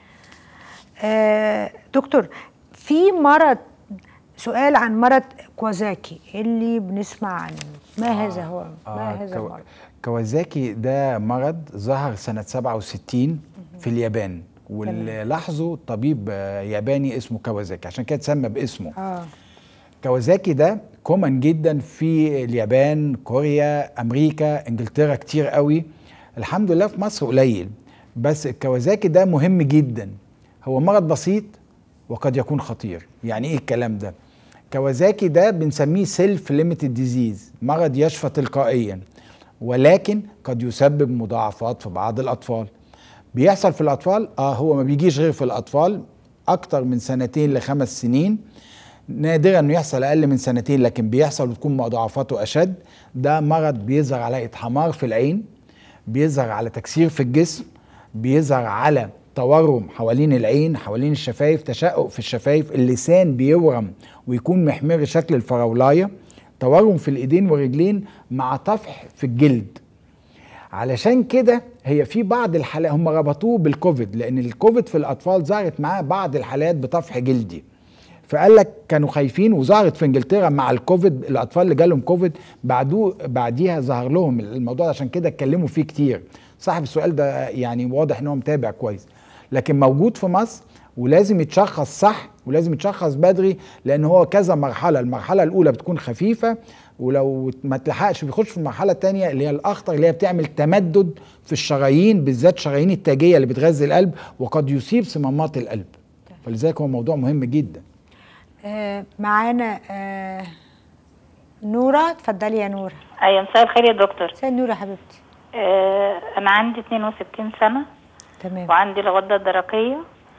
آه دكتور في مرض سؤال عن مرض كوازاكي اللي بنسمع عنه ما هذا هو ما هذا كو- المرض كوازاكي ده مرض ظهر سنة 67 في اليابان واللي لاحظه طبيب آه، ياباني اسمه كوازاكي عشان كده اتسمى باسمه اه كوازاكي ده كومن جدا في اليابان كوريا امريكا انجلترا كتير قوي الحمد لله في مصر قليل بس الكوازاكي ده مهم جدا هو مرض بسيط وقد يكون خطير يعني ايه الكلام ده كوازاكي ده بنسميه سيلف ليميتد ديزيز مرض يشفى تلقائيا ولكن قد يسبب مضاعفات في بعض الاطفال بيحصل في الاطفال اه هو ما بيجيش غير في الاطفال اكتر من سنتين لخمس سنين نادرا انه يحصل اقل من سنتين لكن بيحصل وتكون مضاعفاته اشد ده مرض بيظهر على حمار في العين بيظهر على تكسير في الجسم بيظهر على تورم حوالين العين حوالين الشفايف تشقق في الشفايف اللسان بيورم ويكون محمر شكل الفراولايه تورم في الايدين والرجلين مع طفح في الجلد علشان كده هي في بعض الحالات هم ربطوه بالكوفيد لان الكوفيد في الاطفال ظهرت معاه بعض الحالات بطفح جلدي فقال لك كانوا خايفين وظهرت في انجلترا مع الكوفيد الاطفال اللي جالهم كوفيد بعدو بعديها ظهر لهم الموضوع ده، عشان كده اتكلموا فيه كتير صاحب السؤال ده يعني واضح ان هو متابع كويس لكن موجود في مصر ولازم يتشخص صح ولازم يتشخص بدري لان هو كذا مرحله المرحله الاولى بتكون خفيفه ولو ما تلحقش بيخش في المرحله الثانيه اللي هي الاخطر اللي هي بتعمل تمدد في الشرايين بالذات شرايين التاجيه اللي بتغذي القلب وقد يصيب صمامات القلب فلذلك هو موضوع مهم جدا آه معانا آه نوره اتفضلي يا نوره ايوه مساء الخير يا دكتور مساء النور يا حبيبتي آه انا عندي 62 سنه تمام وعندي الغده الدرقيه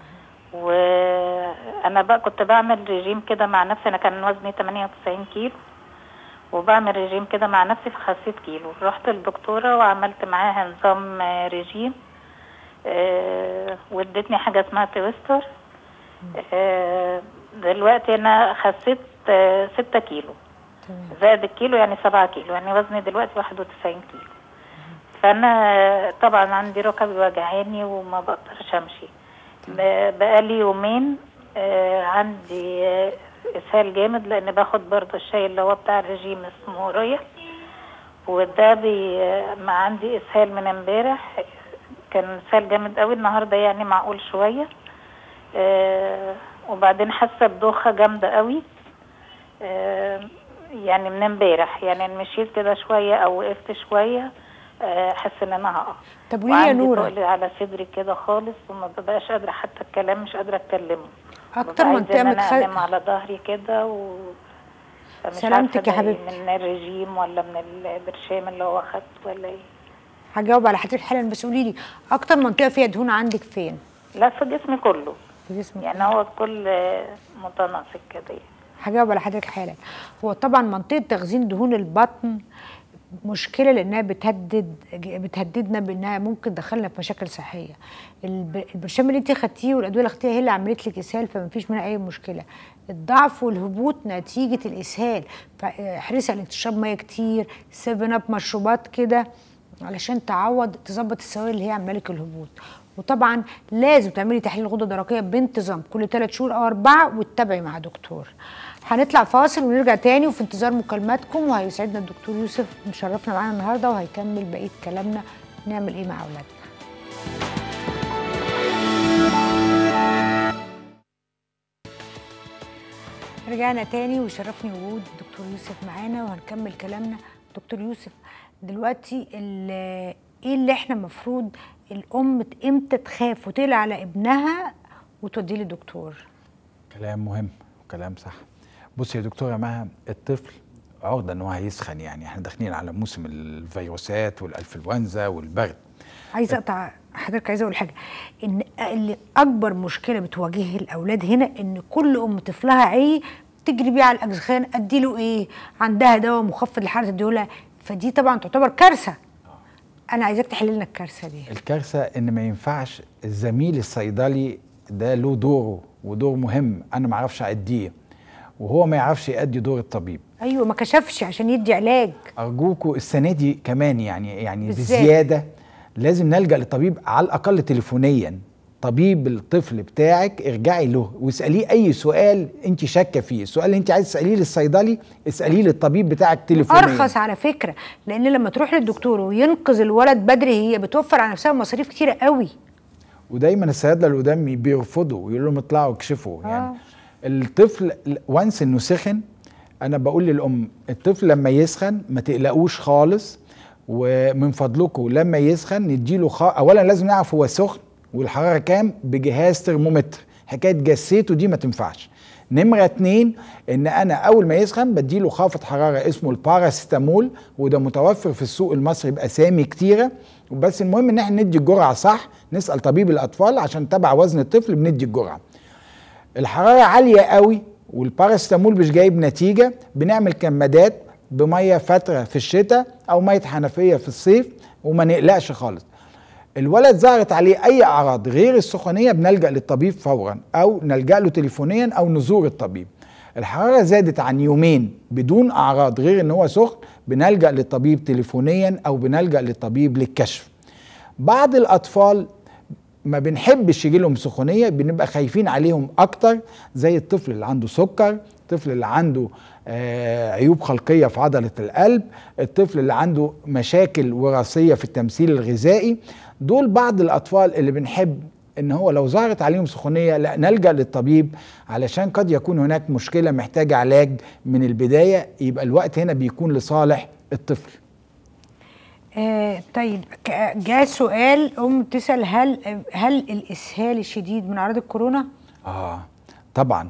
وانا بقى كنت بعمل ريجيم كده مع نفسي انا كان وزني 98 كيلو وبعمل ريجيم كده مع نفسي فخسيت كيلو رحت للدكتوره وعملت معاها نظام آه، ريجيم آه، وادتني حاجه اسمها تويستر آه، دلوقتي انا خسيت آه، 6 كيلو تمام زائد الكيلو يعني 7 كيلو يعني وزني دلوقتي 91 كيلو فانا طبعا عندي ركبي وجعاني وما بقدرش امشي ب- بقالي يومين آه، عندي آه، اسهال جامد لان باخد برضه الشاي اللي هو بتاع الرجيم اسمه ريح وده بي آه، ما عندي اسهال من امبارح كان اسهال جامد قوي النهارده يعني معقول شويه آه، وبعدين حاسه بدوخه جامده قوي آه، يعني من امبارح يعني إن مشيت كده شويه او وقفت شويه آه، حاسه ان انا هقع طب قولي لي يا وعندي نوره تقل على صدري كده خالص وما ببقاش قادره حتى الكلام مش قادره اتكلمه اكتر ببقى منطقه عايزة إن انا انام متخ... على ظهري كده و فمش سلامتك عارفة يا ده إيه، حبيبتي. من الرجيم ولا من البرشام اللي هو خدته ولا ايه هجاوب على حضرتك حالا بس قولي لي اكتر منطقه فيها دهون عندك فين لا في جسمي كله في جسمك يعني هو كل متناسق كده يعني. هجاوب على حضرتك حالا هو طبعا منطقه تخزين دهون البطن مشكله لانها بتهدد بتهددنا بانها ممكن تدخلنا في مشاكل صحيه الب- البرشام اللي انت خدتيه والادويه اللي خدتيها هي اللي عملت لك اسهال فما فيش منها اي مشكله الضعف والهبوط نتيجه الاسهال فاحرصي على انك تشرب ميه كتير 7 اب مشروبات كده علشان تعوض تظبط السوائل اللي هي عامله لك الهبوط وطبعا لازم تعملي تحليل غده درقيه بانتظام كل ثلاث شهور او اربعه وتتابعي مع دكتور هنطلع فاصل ونرجع تاني وفي انتظار مكالماتكم وهيسعدنا الدكتور يوسف مشرفنا معانا النهارده وهيكمل بقيه كلامنا نعمل ايه مع اولادنا رجعنا تاني وشرفني وجود دكتور يوسف معانا وهنكمل كلامنا دكتور يوسف دلوقتي ال- ايه اللي احنا المفروض الام امتى تخاف وتقلق على ابنها وتوديه للدكتور كلام مهم وكلام صح بص يا دكتوره مها الطفل عرضه ان هو هيسخن يعني احنا داخلين على موسم الفيروسات والانفلونزا والبرد عايزه اقطع حضرتك عايزه اقول حاجه ان اللي اكبر مشكله بتواجه الاولاد هنا ان كل ام طفلها عي تجري بيه على الاجزخان اديله ايه عندها دواء مخفض لحراره الدوله فدي طبعا تعتبر كارثه انا عايزاك تحل لنا الكارثه دي الكارثه ان ما ينفعش الزميل الصيدلي ده له دوره ودور مهم انا ما اعرفش اديه وهو ما يعرفش يأدي دور الطبيب ايوه ما كشفش عشان يدي علاج ارجوكوا السنه دي كمان يعني يعني بالذات. بزياده لازم نلجا للطبيب على الاقل تليفونيا طبيب الطفل بتاعك ارجعي له واساليه اي سؤال انت شاكه فيه السؤال اللي انت عايز تساليه للصيدلي اساليه للطبيب بتاعك تليفونيا ارخص على فكره لان لما تروح للدكتور وينقذ الولد بدري هي بتوفر على نفسها مصاريف كتيره قوي ودايما الصيادله اللي قدام بيرفضوا ويقولوا لهم اطلعوا اكشفوا يعني الطفل وانس انه سخن انا بقول للام الطفل لما يسخن ما تقلقوش خالص ومن فضلكم لما يسخن نديله خ... اولا لازم نعرف هو سخن والحراره كام بجهاز ترمومتر حكايه جسيته دي ما تنفعش نمرة اتنين ان انا اول ما يسخن بديله خافض حرارة اسمه الباراسيتامول وده متوفر في السوق المصري باسامي كتيرة وبس المهم ان احنا ندي الجرعة صح نسأل طبيب الاطفال عشان تبع وزن الطفل بندي الجرعة الحرارة عالية قوي والباراسيتامول مش جايب نتيجة بنعمل كمادات بمية فترة في الشتاء او مية حنفية في الصيف وما نقلقش خالص الولد ظهرت عليه اي اعراض غير السخونيه بنلجا للطبيب فورا او نلجا له تليفونيا او نزور الطبيب الحراره زادت عن يومين بدون اعراض غير ان هو سخن بنلجا للطبيب تليفونيا او بنلجا للطبيب للكشف بعض الاطفال ما بنحبش يجي لهم سخونيه بنبقى خايفين عليهم اكتر زي الطفل اللي عنده سكر الطفل اللي عنده آه عيوب خلقيه في عضله القلب الطفل اللي عنده مشاكل وراثيه في التمثيل الغذائي دول بعض الاطفال اللي بنحب ان هو لو ظهرت عليهم سخونيه لا نلجا للطبيب علشان قد يكون هناك مشكله محتاجه علاج من البدايه يبقى الوقت هنا بيكون لصالح الطفل آه طيب ك- جاء سؤال ام تسال هل هل الاسهال الشديد من اعراض الكورونا؟ اه طبعا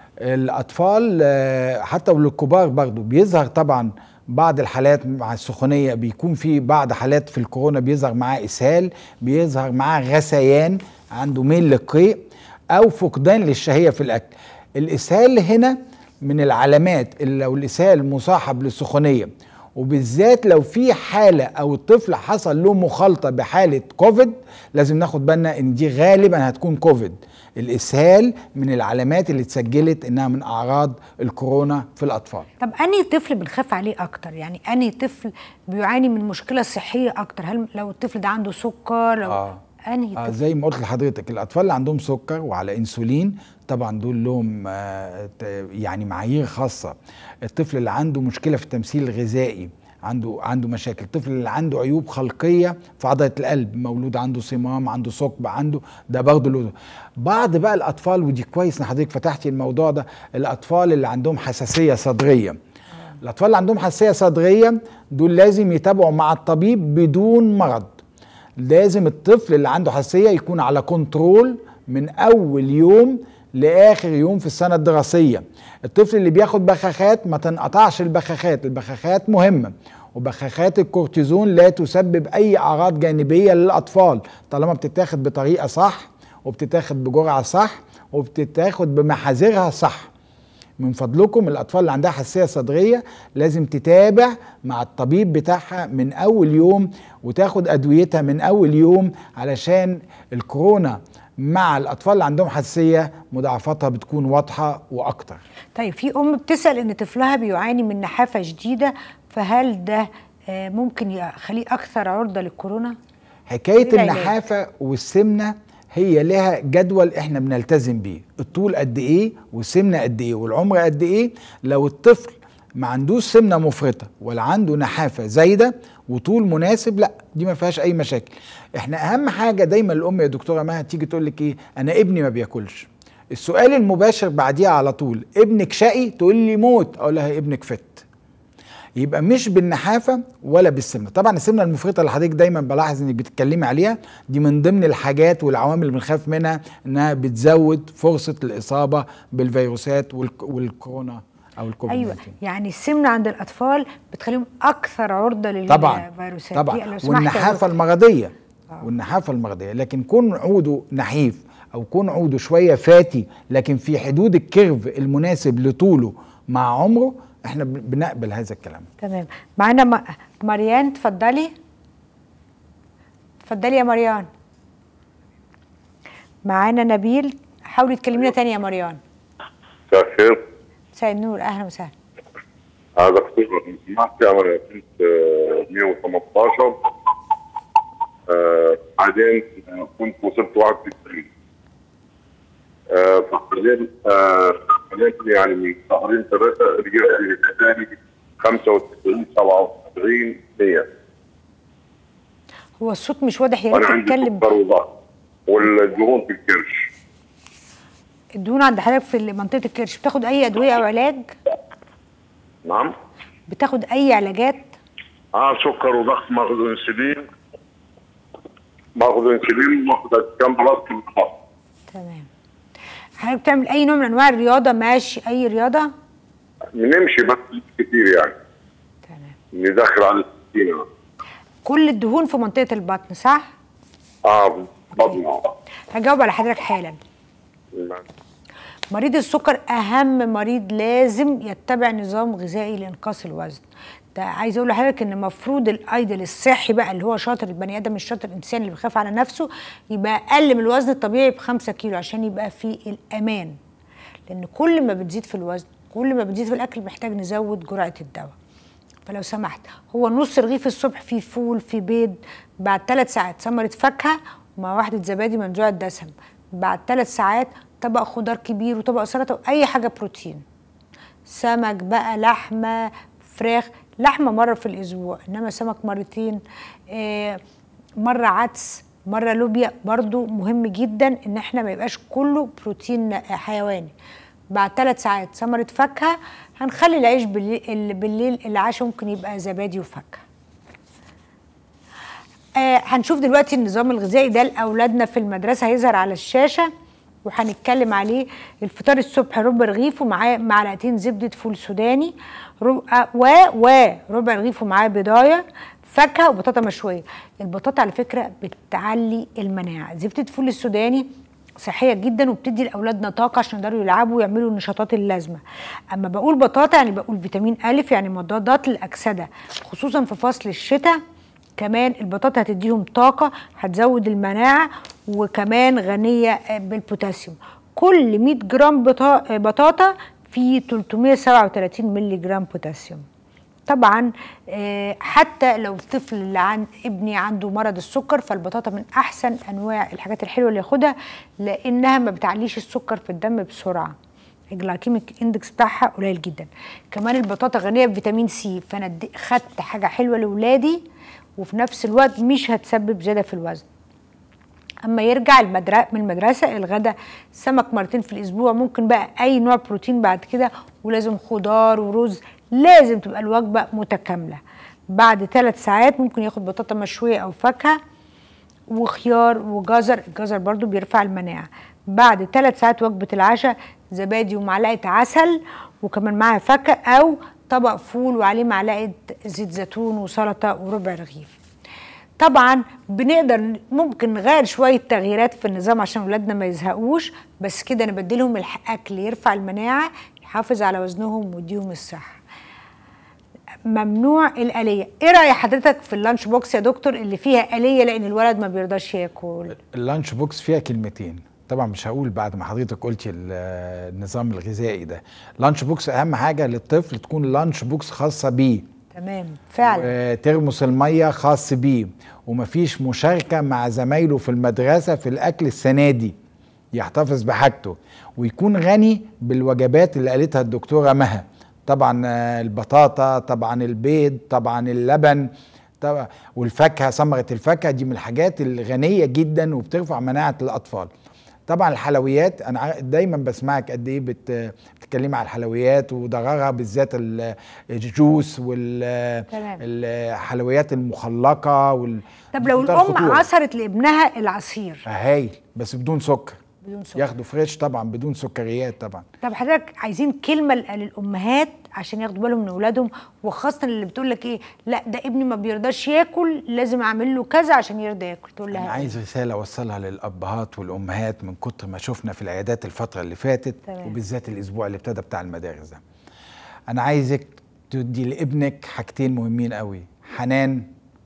الاطفال آه، حتى والكبار برضو بيظهر طبعا بعض الحالات مع السخونيه بيكون في بعض حالات في الكورونا بيظهر معاه اسهال بيظهر معاه غثيان عنده ميل للقيء او فقدان للشهيه في الاكل الاسهال هنا من العلامات اللي لو الاسهال مصاحب للسخونيه وبالذات لو في حاله او الطفل حصل له مخالطه بحاله كوفيد لازم ناخد بالنا ان دي غالبا هتكون كوفيد الاسهال من العلامات اللي اتسجلت انها من اعراض الكورونا في الاطفال طب انهي طفل بنخاف عليه اكتر؟ يعني انهي طفل بيعاني من مشكله صحيه اكتر؟ هل لو الطفل ده عنده سكر لو آه. انهي آه طفل؟ زي ما قلت لحضرتك الاطفال اللي عندهم سكر وعلى انسولين طبعا دول لهم آه ت- يعني معايير خاصه الطفل اللي عنده مشكله في التمثيل الغذائي عنده عنده مشاكل الطفل اللي عنده عيوب خلقيه في عضله القلب مولود عنده صمام عنده ثقب عنده ده برضه له بعض بقى الاطفال ودي كويس ان حضرتك فتحتي الموضوع ده الاطفال اللي عندهم حساسيه صدريه الاطفال اللي عندهم حساسيه صدريه دول لازم يتابعوا مع الطبيب بدون مرض لازم الطفل اللي عنده حساسيه يكون على كنترول من اول يوم لاخر يوم في السنه الدراسيه الطفل اللي بياخد بخاخات ما تنقطعش البخاخات البخاخات مهمه وبخاخات الكورتيزون لا تسبب اي اعراض جانبيه للاطفال طالما بتتاخد بطريقه صح وبتتاخد بجرعه صح وبتتاخد بمحاذيرها صح من فضلكم الاطفال اللي عندها حساسيه صدريه لازم تتابع مع الطبيب بتاعها من اول يوم وتاخد ادويتها من اول يوم علشان الكورونا مع الاطفال اللي عندهم حساسيه مضاعفاتها بتكون واضحه واكتر طيب في ام بتسال ان طفلها بيعاني من نحافه شديده فهل ده آه، ممكن يخليه اكثر عرضه للكورونا؟ حكايه إيه العلاج؟ النحافه والسمنه هي لها جدول احنا بنلتزم بيه الطول قد ايه والسمنه قد ايه والعمر قد ايه لو الطفل ما عندوش سمنه مفرطه ولا عنده نحافه زايده وطول مناسب لا دي ما فيهاش اي مشاكل احنا اهم حاجه دايما الام يا دكتوره مها تيجي تقول لك ايه انا ابني ما بياكلش السؤال المباشر بعديها على طول ابنك شقي تقول لي موت اقول لها ابنك فت يبقى مش بالنحافه ولا بالسمنه طبعا السمنه المفرطه اللي حضرتك دايما بلاحظ انك بتتكلمي عليها دي من ضمن الحاجات والعوامل اللي بنخاف منها انها بتزود فرصه الاصابه بالفيروسات والك- والكورونا او الكوفيد ايوه 19. يعني السمنه عند الاطفال بتخليهم اكثر عرضه طبعا للفيروسات دي طبعا لو سمحت يا والنحافه دكتور. المرضيه والنحافه المرضيه لكن كون عوده نحيف او كون عوده شويه فاتي لكن في حدود الكيرف المناسب لطوله مع عمره احنا بن- بنقبل هذا الكلام تمام معانا م- مريان اتفضلي اتفضلي يا مريان معانا نبيل حاولي تكلمينا تاني يا مريان مساء الخير مساء النور اهلا وسهلا هذا دكتور لو سمحت انا كنت آه، 118 آه، بعدين آه، كنت وصلت 91 آه، بعدين آه، بعدين يعني من شهرين ثلاثه رجعت ثاني 95 97 100 هو الصوت مش واضح يا وانا ريت عندي تتكلم سكر وضغط والدهون في الكرش الدهون عند حضرتك في منطقه الكرش بتاخد اي ادويه او علاج نعم بتاخد اي علاجات اه سكر وضغط باخذ انسولين باخذ انسولين وباخذ كم بلاط في الضغط تمام حضرتك بتعمل اي نوع من انواع الرياضه ماشي اي رياضه بنمشي بس مش كتير يعني تمام ندخل على الستين أنا. كل الدهون في منطقه البطن صح اه بطن اه هجاوب على حضرتك حالا مريض السكر اهم مريض لازم يتبع نظام غذائي لانقاص الوزن ده عايز اقول لحضرتك ان المفروض الايدل الصحي بقى اللي هو شاطر البني ادم الشاطر الانسان اللي بيخاف على نفسه يبقى اقل من الوزن الطبيعي بخمسة كيلو عشان يبقى في الامان لان كل ما بتزيد في الوزن كل ما بتزيد في الاكل محتاج نزود جرعه الدواء فلو سمحت هو نص رغيف الصبح فيه فول فيه بيض بعد ثلاث ساعات ثمرة فاكهة ومع واحدة زبادي منزوع الدسم بعد ثلاث ساعات طبق خضار كبير وطبق سلطة وأي حاجة بروتين سمك بقى لحمة فراخ لحمة مرة في الأسبوع إنما سمك مرتين آه، مرة عدس مره لوبيا برضو مهم جدا ان احنا ما يبقاش كله بروتين حيواني بعد ثلاث ساعات ثمره فاكهه هنخلي العيش بالليل, بالليل العشاء ممكن يبقى زبادي وفاكهه آه هنشوف دلوقتي النظام الغذائي ده لاولادنا في المدرسه هيظهر على الشاشه وهنتكلم عليه الفطار الصبح ربع رغيف ومعاه معلقتين زبده فول سوداني ربع و وربع رغيف ومعاه بضايه فاكهه وبطاطا مشويه البطاطا على فكره بتعلي المناعه زبده الفول السوداني صحيه جدا وبتدي لاولادنا طاقه عشان يقدروا يلعبوا ويعملوا النشاطات اللازمه اما بقول بطاطا يعني بقول فيتامين الف يعني مضادات للاكسده خصوصا في فصل الشتاء كمان البطاطا هتديهم طاقه هتزود المناعه وكمان غنيه بالبوتاسيوم كل 100 جرام بطا- بطاطا في 337 مللي جرام بوتاسيوم طبعا آه، حتى لو الطفل اللي عند ابني عنده مرض السكر فالبطاطا من احسن انواع الحاجات الحلوه اللي ياخدها لانها ما بتعليش السكر في الدم بسرعه الجلايكيميك اندكس بتاعها قليل جدا كمان البطاطا غنيه بفيتامين سي فانا ادي- خدت حاجه حلوه لاولادي وفي نفس الوقت مش هتسبب زياده في الوزن اما يرجع المدر... من المدرسه الغدا سمك مرتين في الاسبوع ممكن بقى اي نوع بروتين بعد كده ولازم خضار ورز لازم تبقى الوجبه متكامله بعد ثلاث ساعات ممكن ياخد بطاطا مشويه او فاكهه وخيار وجزر الجزر برضو بيرفع المناعه بعد ثلاث ساعات وجبه العشاء زبادي ومعلقه عسل وكمان معاها فاكهه او طبق فول وعليه معلقه زيت زيتون وسلطه وربع رغيف طبعا بنقدر ممكن نغير شويه تغييرات في النظام عشان اولادنا ما يزهقوش بس كده انا بديلهم الاكل يرفع المناعه يحافظ على وزنهم ويديهم الصحه ممنوع الآلية ايه رأي حضرتك في اللانش بوكس يا دكتور اللي فيها آلية لان الولد ما بيرضاش ياكل اللانش بوكس فيها كلمتين طبعا مش هقول بعد ما حضرتك قلتي ال- النظام الغذائي ده لانش بوكس اهم حاجه للطفل تكون لانش بوكس خاصه بيه تمام فعلا آه، ترمس الميه خاص بيه ومفيش مشاركه مع زمايله في المدرسه في الاكل السنه دي يحتفظ بحاجته ويكون غني بالوجبات اللي قالتها الدكتوره مها طبعا آه، البطاطا طبعا البيض طبعا اللبن طبعا والفاكهه ثمره الفاكهه دي من الحاجات الغنيه جدا وبترفع مناعه الاطفال طبعا الحلويات انا عا- دايما بسمعك قد ايه بت- بتتكلمي على الحلويات وضررها بالذات ال- الجوس تمام. والحلويات المخلقه وال طب لو منتهى الام الخطورة. عصرت لابنها العصير هايل بس بدون سكر بدون سكر ياخدوا فريش طبعا بدون سكريات طبعا طب حضرتك عايزين كلمه ل- للامهات عشان ياخدوا بالهم من اولادهم وخاصه اللي بتقول لك ايه لا ده ابني ما بيرضاش ياكل لازم اعمل له كذا عشان يرضى ياكل تقول انا لها إيه؟ عايز رساله اوصلها للابهات والامهات من كتر ما شفنا في العيادات الفتره اللي فاتت تمام. وبالذات الاسبوع اللي ابتدى بتاع المدارس ده انا عايزك تدي لابنك حاجتين مهمين قوي حنان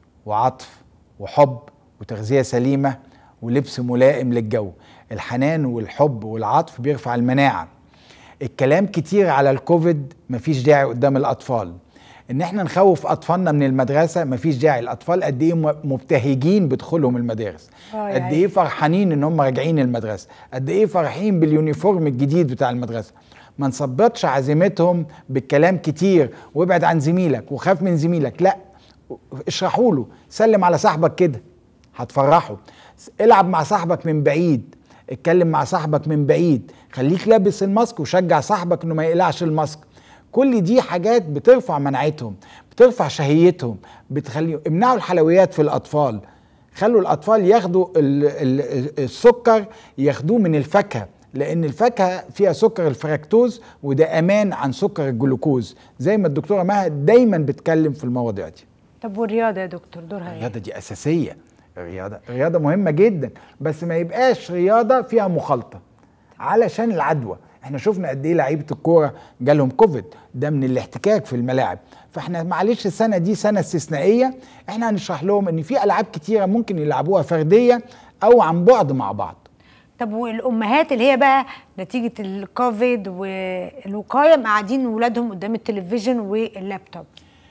وعطف وحب وتغذيه سليمه ولبس ملائم للجو الحنان والحب والعطف بيرفع المناعه الكلام كتير على الكوفيد مفيش داعي قدام الاطفال ان احنا نخوف اطفالنا من المدرسه مفيش داعي الاطفال قد ايه م- مبتهجين بدخولهم المدارس آه يا قد عيني. ايه فرحانين ان هم راجعين المدرسه قد ايه فرحين باليونيفورم الجديد بتاع المدرسه ما نثبطش عزيمتهم بالكلام كتير وابعد عن زميلك وخاف من زميلك لا اشرحوا له سلم على صاحبك كده هتفرحه العب مع صاحبك من بعيد اتكلم مع صاحبك من بعيد خليك لابس الماسك وشجع صاحبك انه ما يقلعش الماسك كل دي حاجات بترفع مناعتهم بترفع شهيتهم بتخلي امنعوا الحلويات في الاطفال خلوا الاطفال ياخدوا ال ال السكر ياخدوه من الفاكهه لان الفاكهه فيها سكر الفركتوز وده امان عن سكر الجلوكوز زي ما الدكتوره مها دايما بتكلم في المواضيع دي طب والرياضه يا دكتور دورها ايه الرياضه دي اساسيه الرياضه الرياضه مهمه جدا بس ما يبقاش رياضه فيها مخالطه علشان العدوى احنا شفنا قد ايه لعيبه الكوره جالهم كوفيد ده من الاحتكاك في الملاعب فاحنا معلش السنه دي سنه استثنائيه احنا هنشرح لهم ان في العاب كتيره ممكن يلعبوها فرديه او عن بعد مع بعض طب والامهات اللي هي بقى نتيجه الكوفيد والوقايه قاعدين ولادهم قدام التلفزيون واللابتوب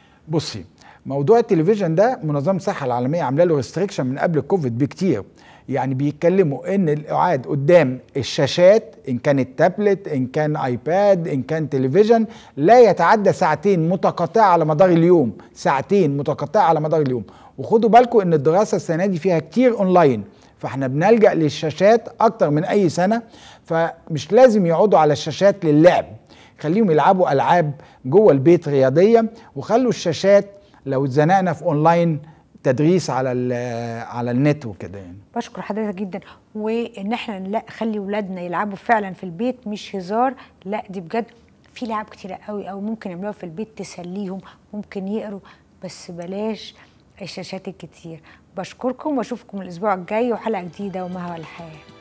بصي موضوع التلفزيون ده منظمه الصحه العالميه عامله له ريستريكشن من قبل الكوفيد بكتير يعني بيتكلموا ان القعاد قدام الشاشات ان كانت تابلت ان كان ايباد ان كان تلفزيون لا يتعدى ساعتين متقطعه على مدار اليوم ساعتين متقطعه على مدار اليوم وخدوا بالكم ان الدراسه السنه دي فيها كتير اونلاين فاحنا بنلجا للشاشات اكتر من اي سنه فمش لازم يقعدوا على الشاشات للعب خليهم يلعبوا العاب جوه البيت رياضيه وخلوا الشاشات لو اتزنقنا في اونلاين تدريس على ال- على النت وكده يعني بشكر حضرتك جدا وان احنا لا خلي ولادنا يلعبوا فعلا في البيت مش هزار لا دي بجد في لعب كتيره قوي او ممكن يعملوها في البيت تسليهم ممكن يقروا بس بلاش الشاشات الكتير بشكركم واشوفكم الاسبوع الجاي وحلقه جديده ومهوى الحياه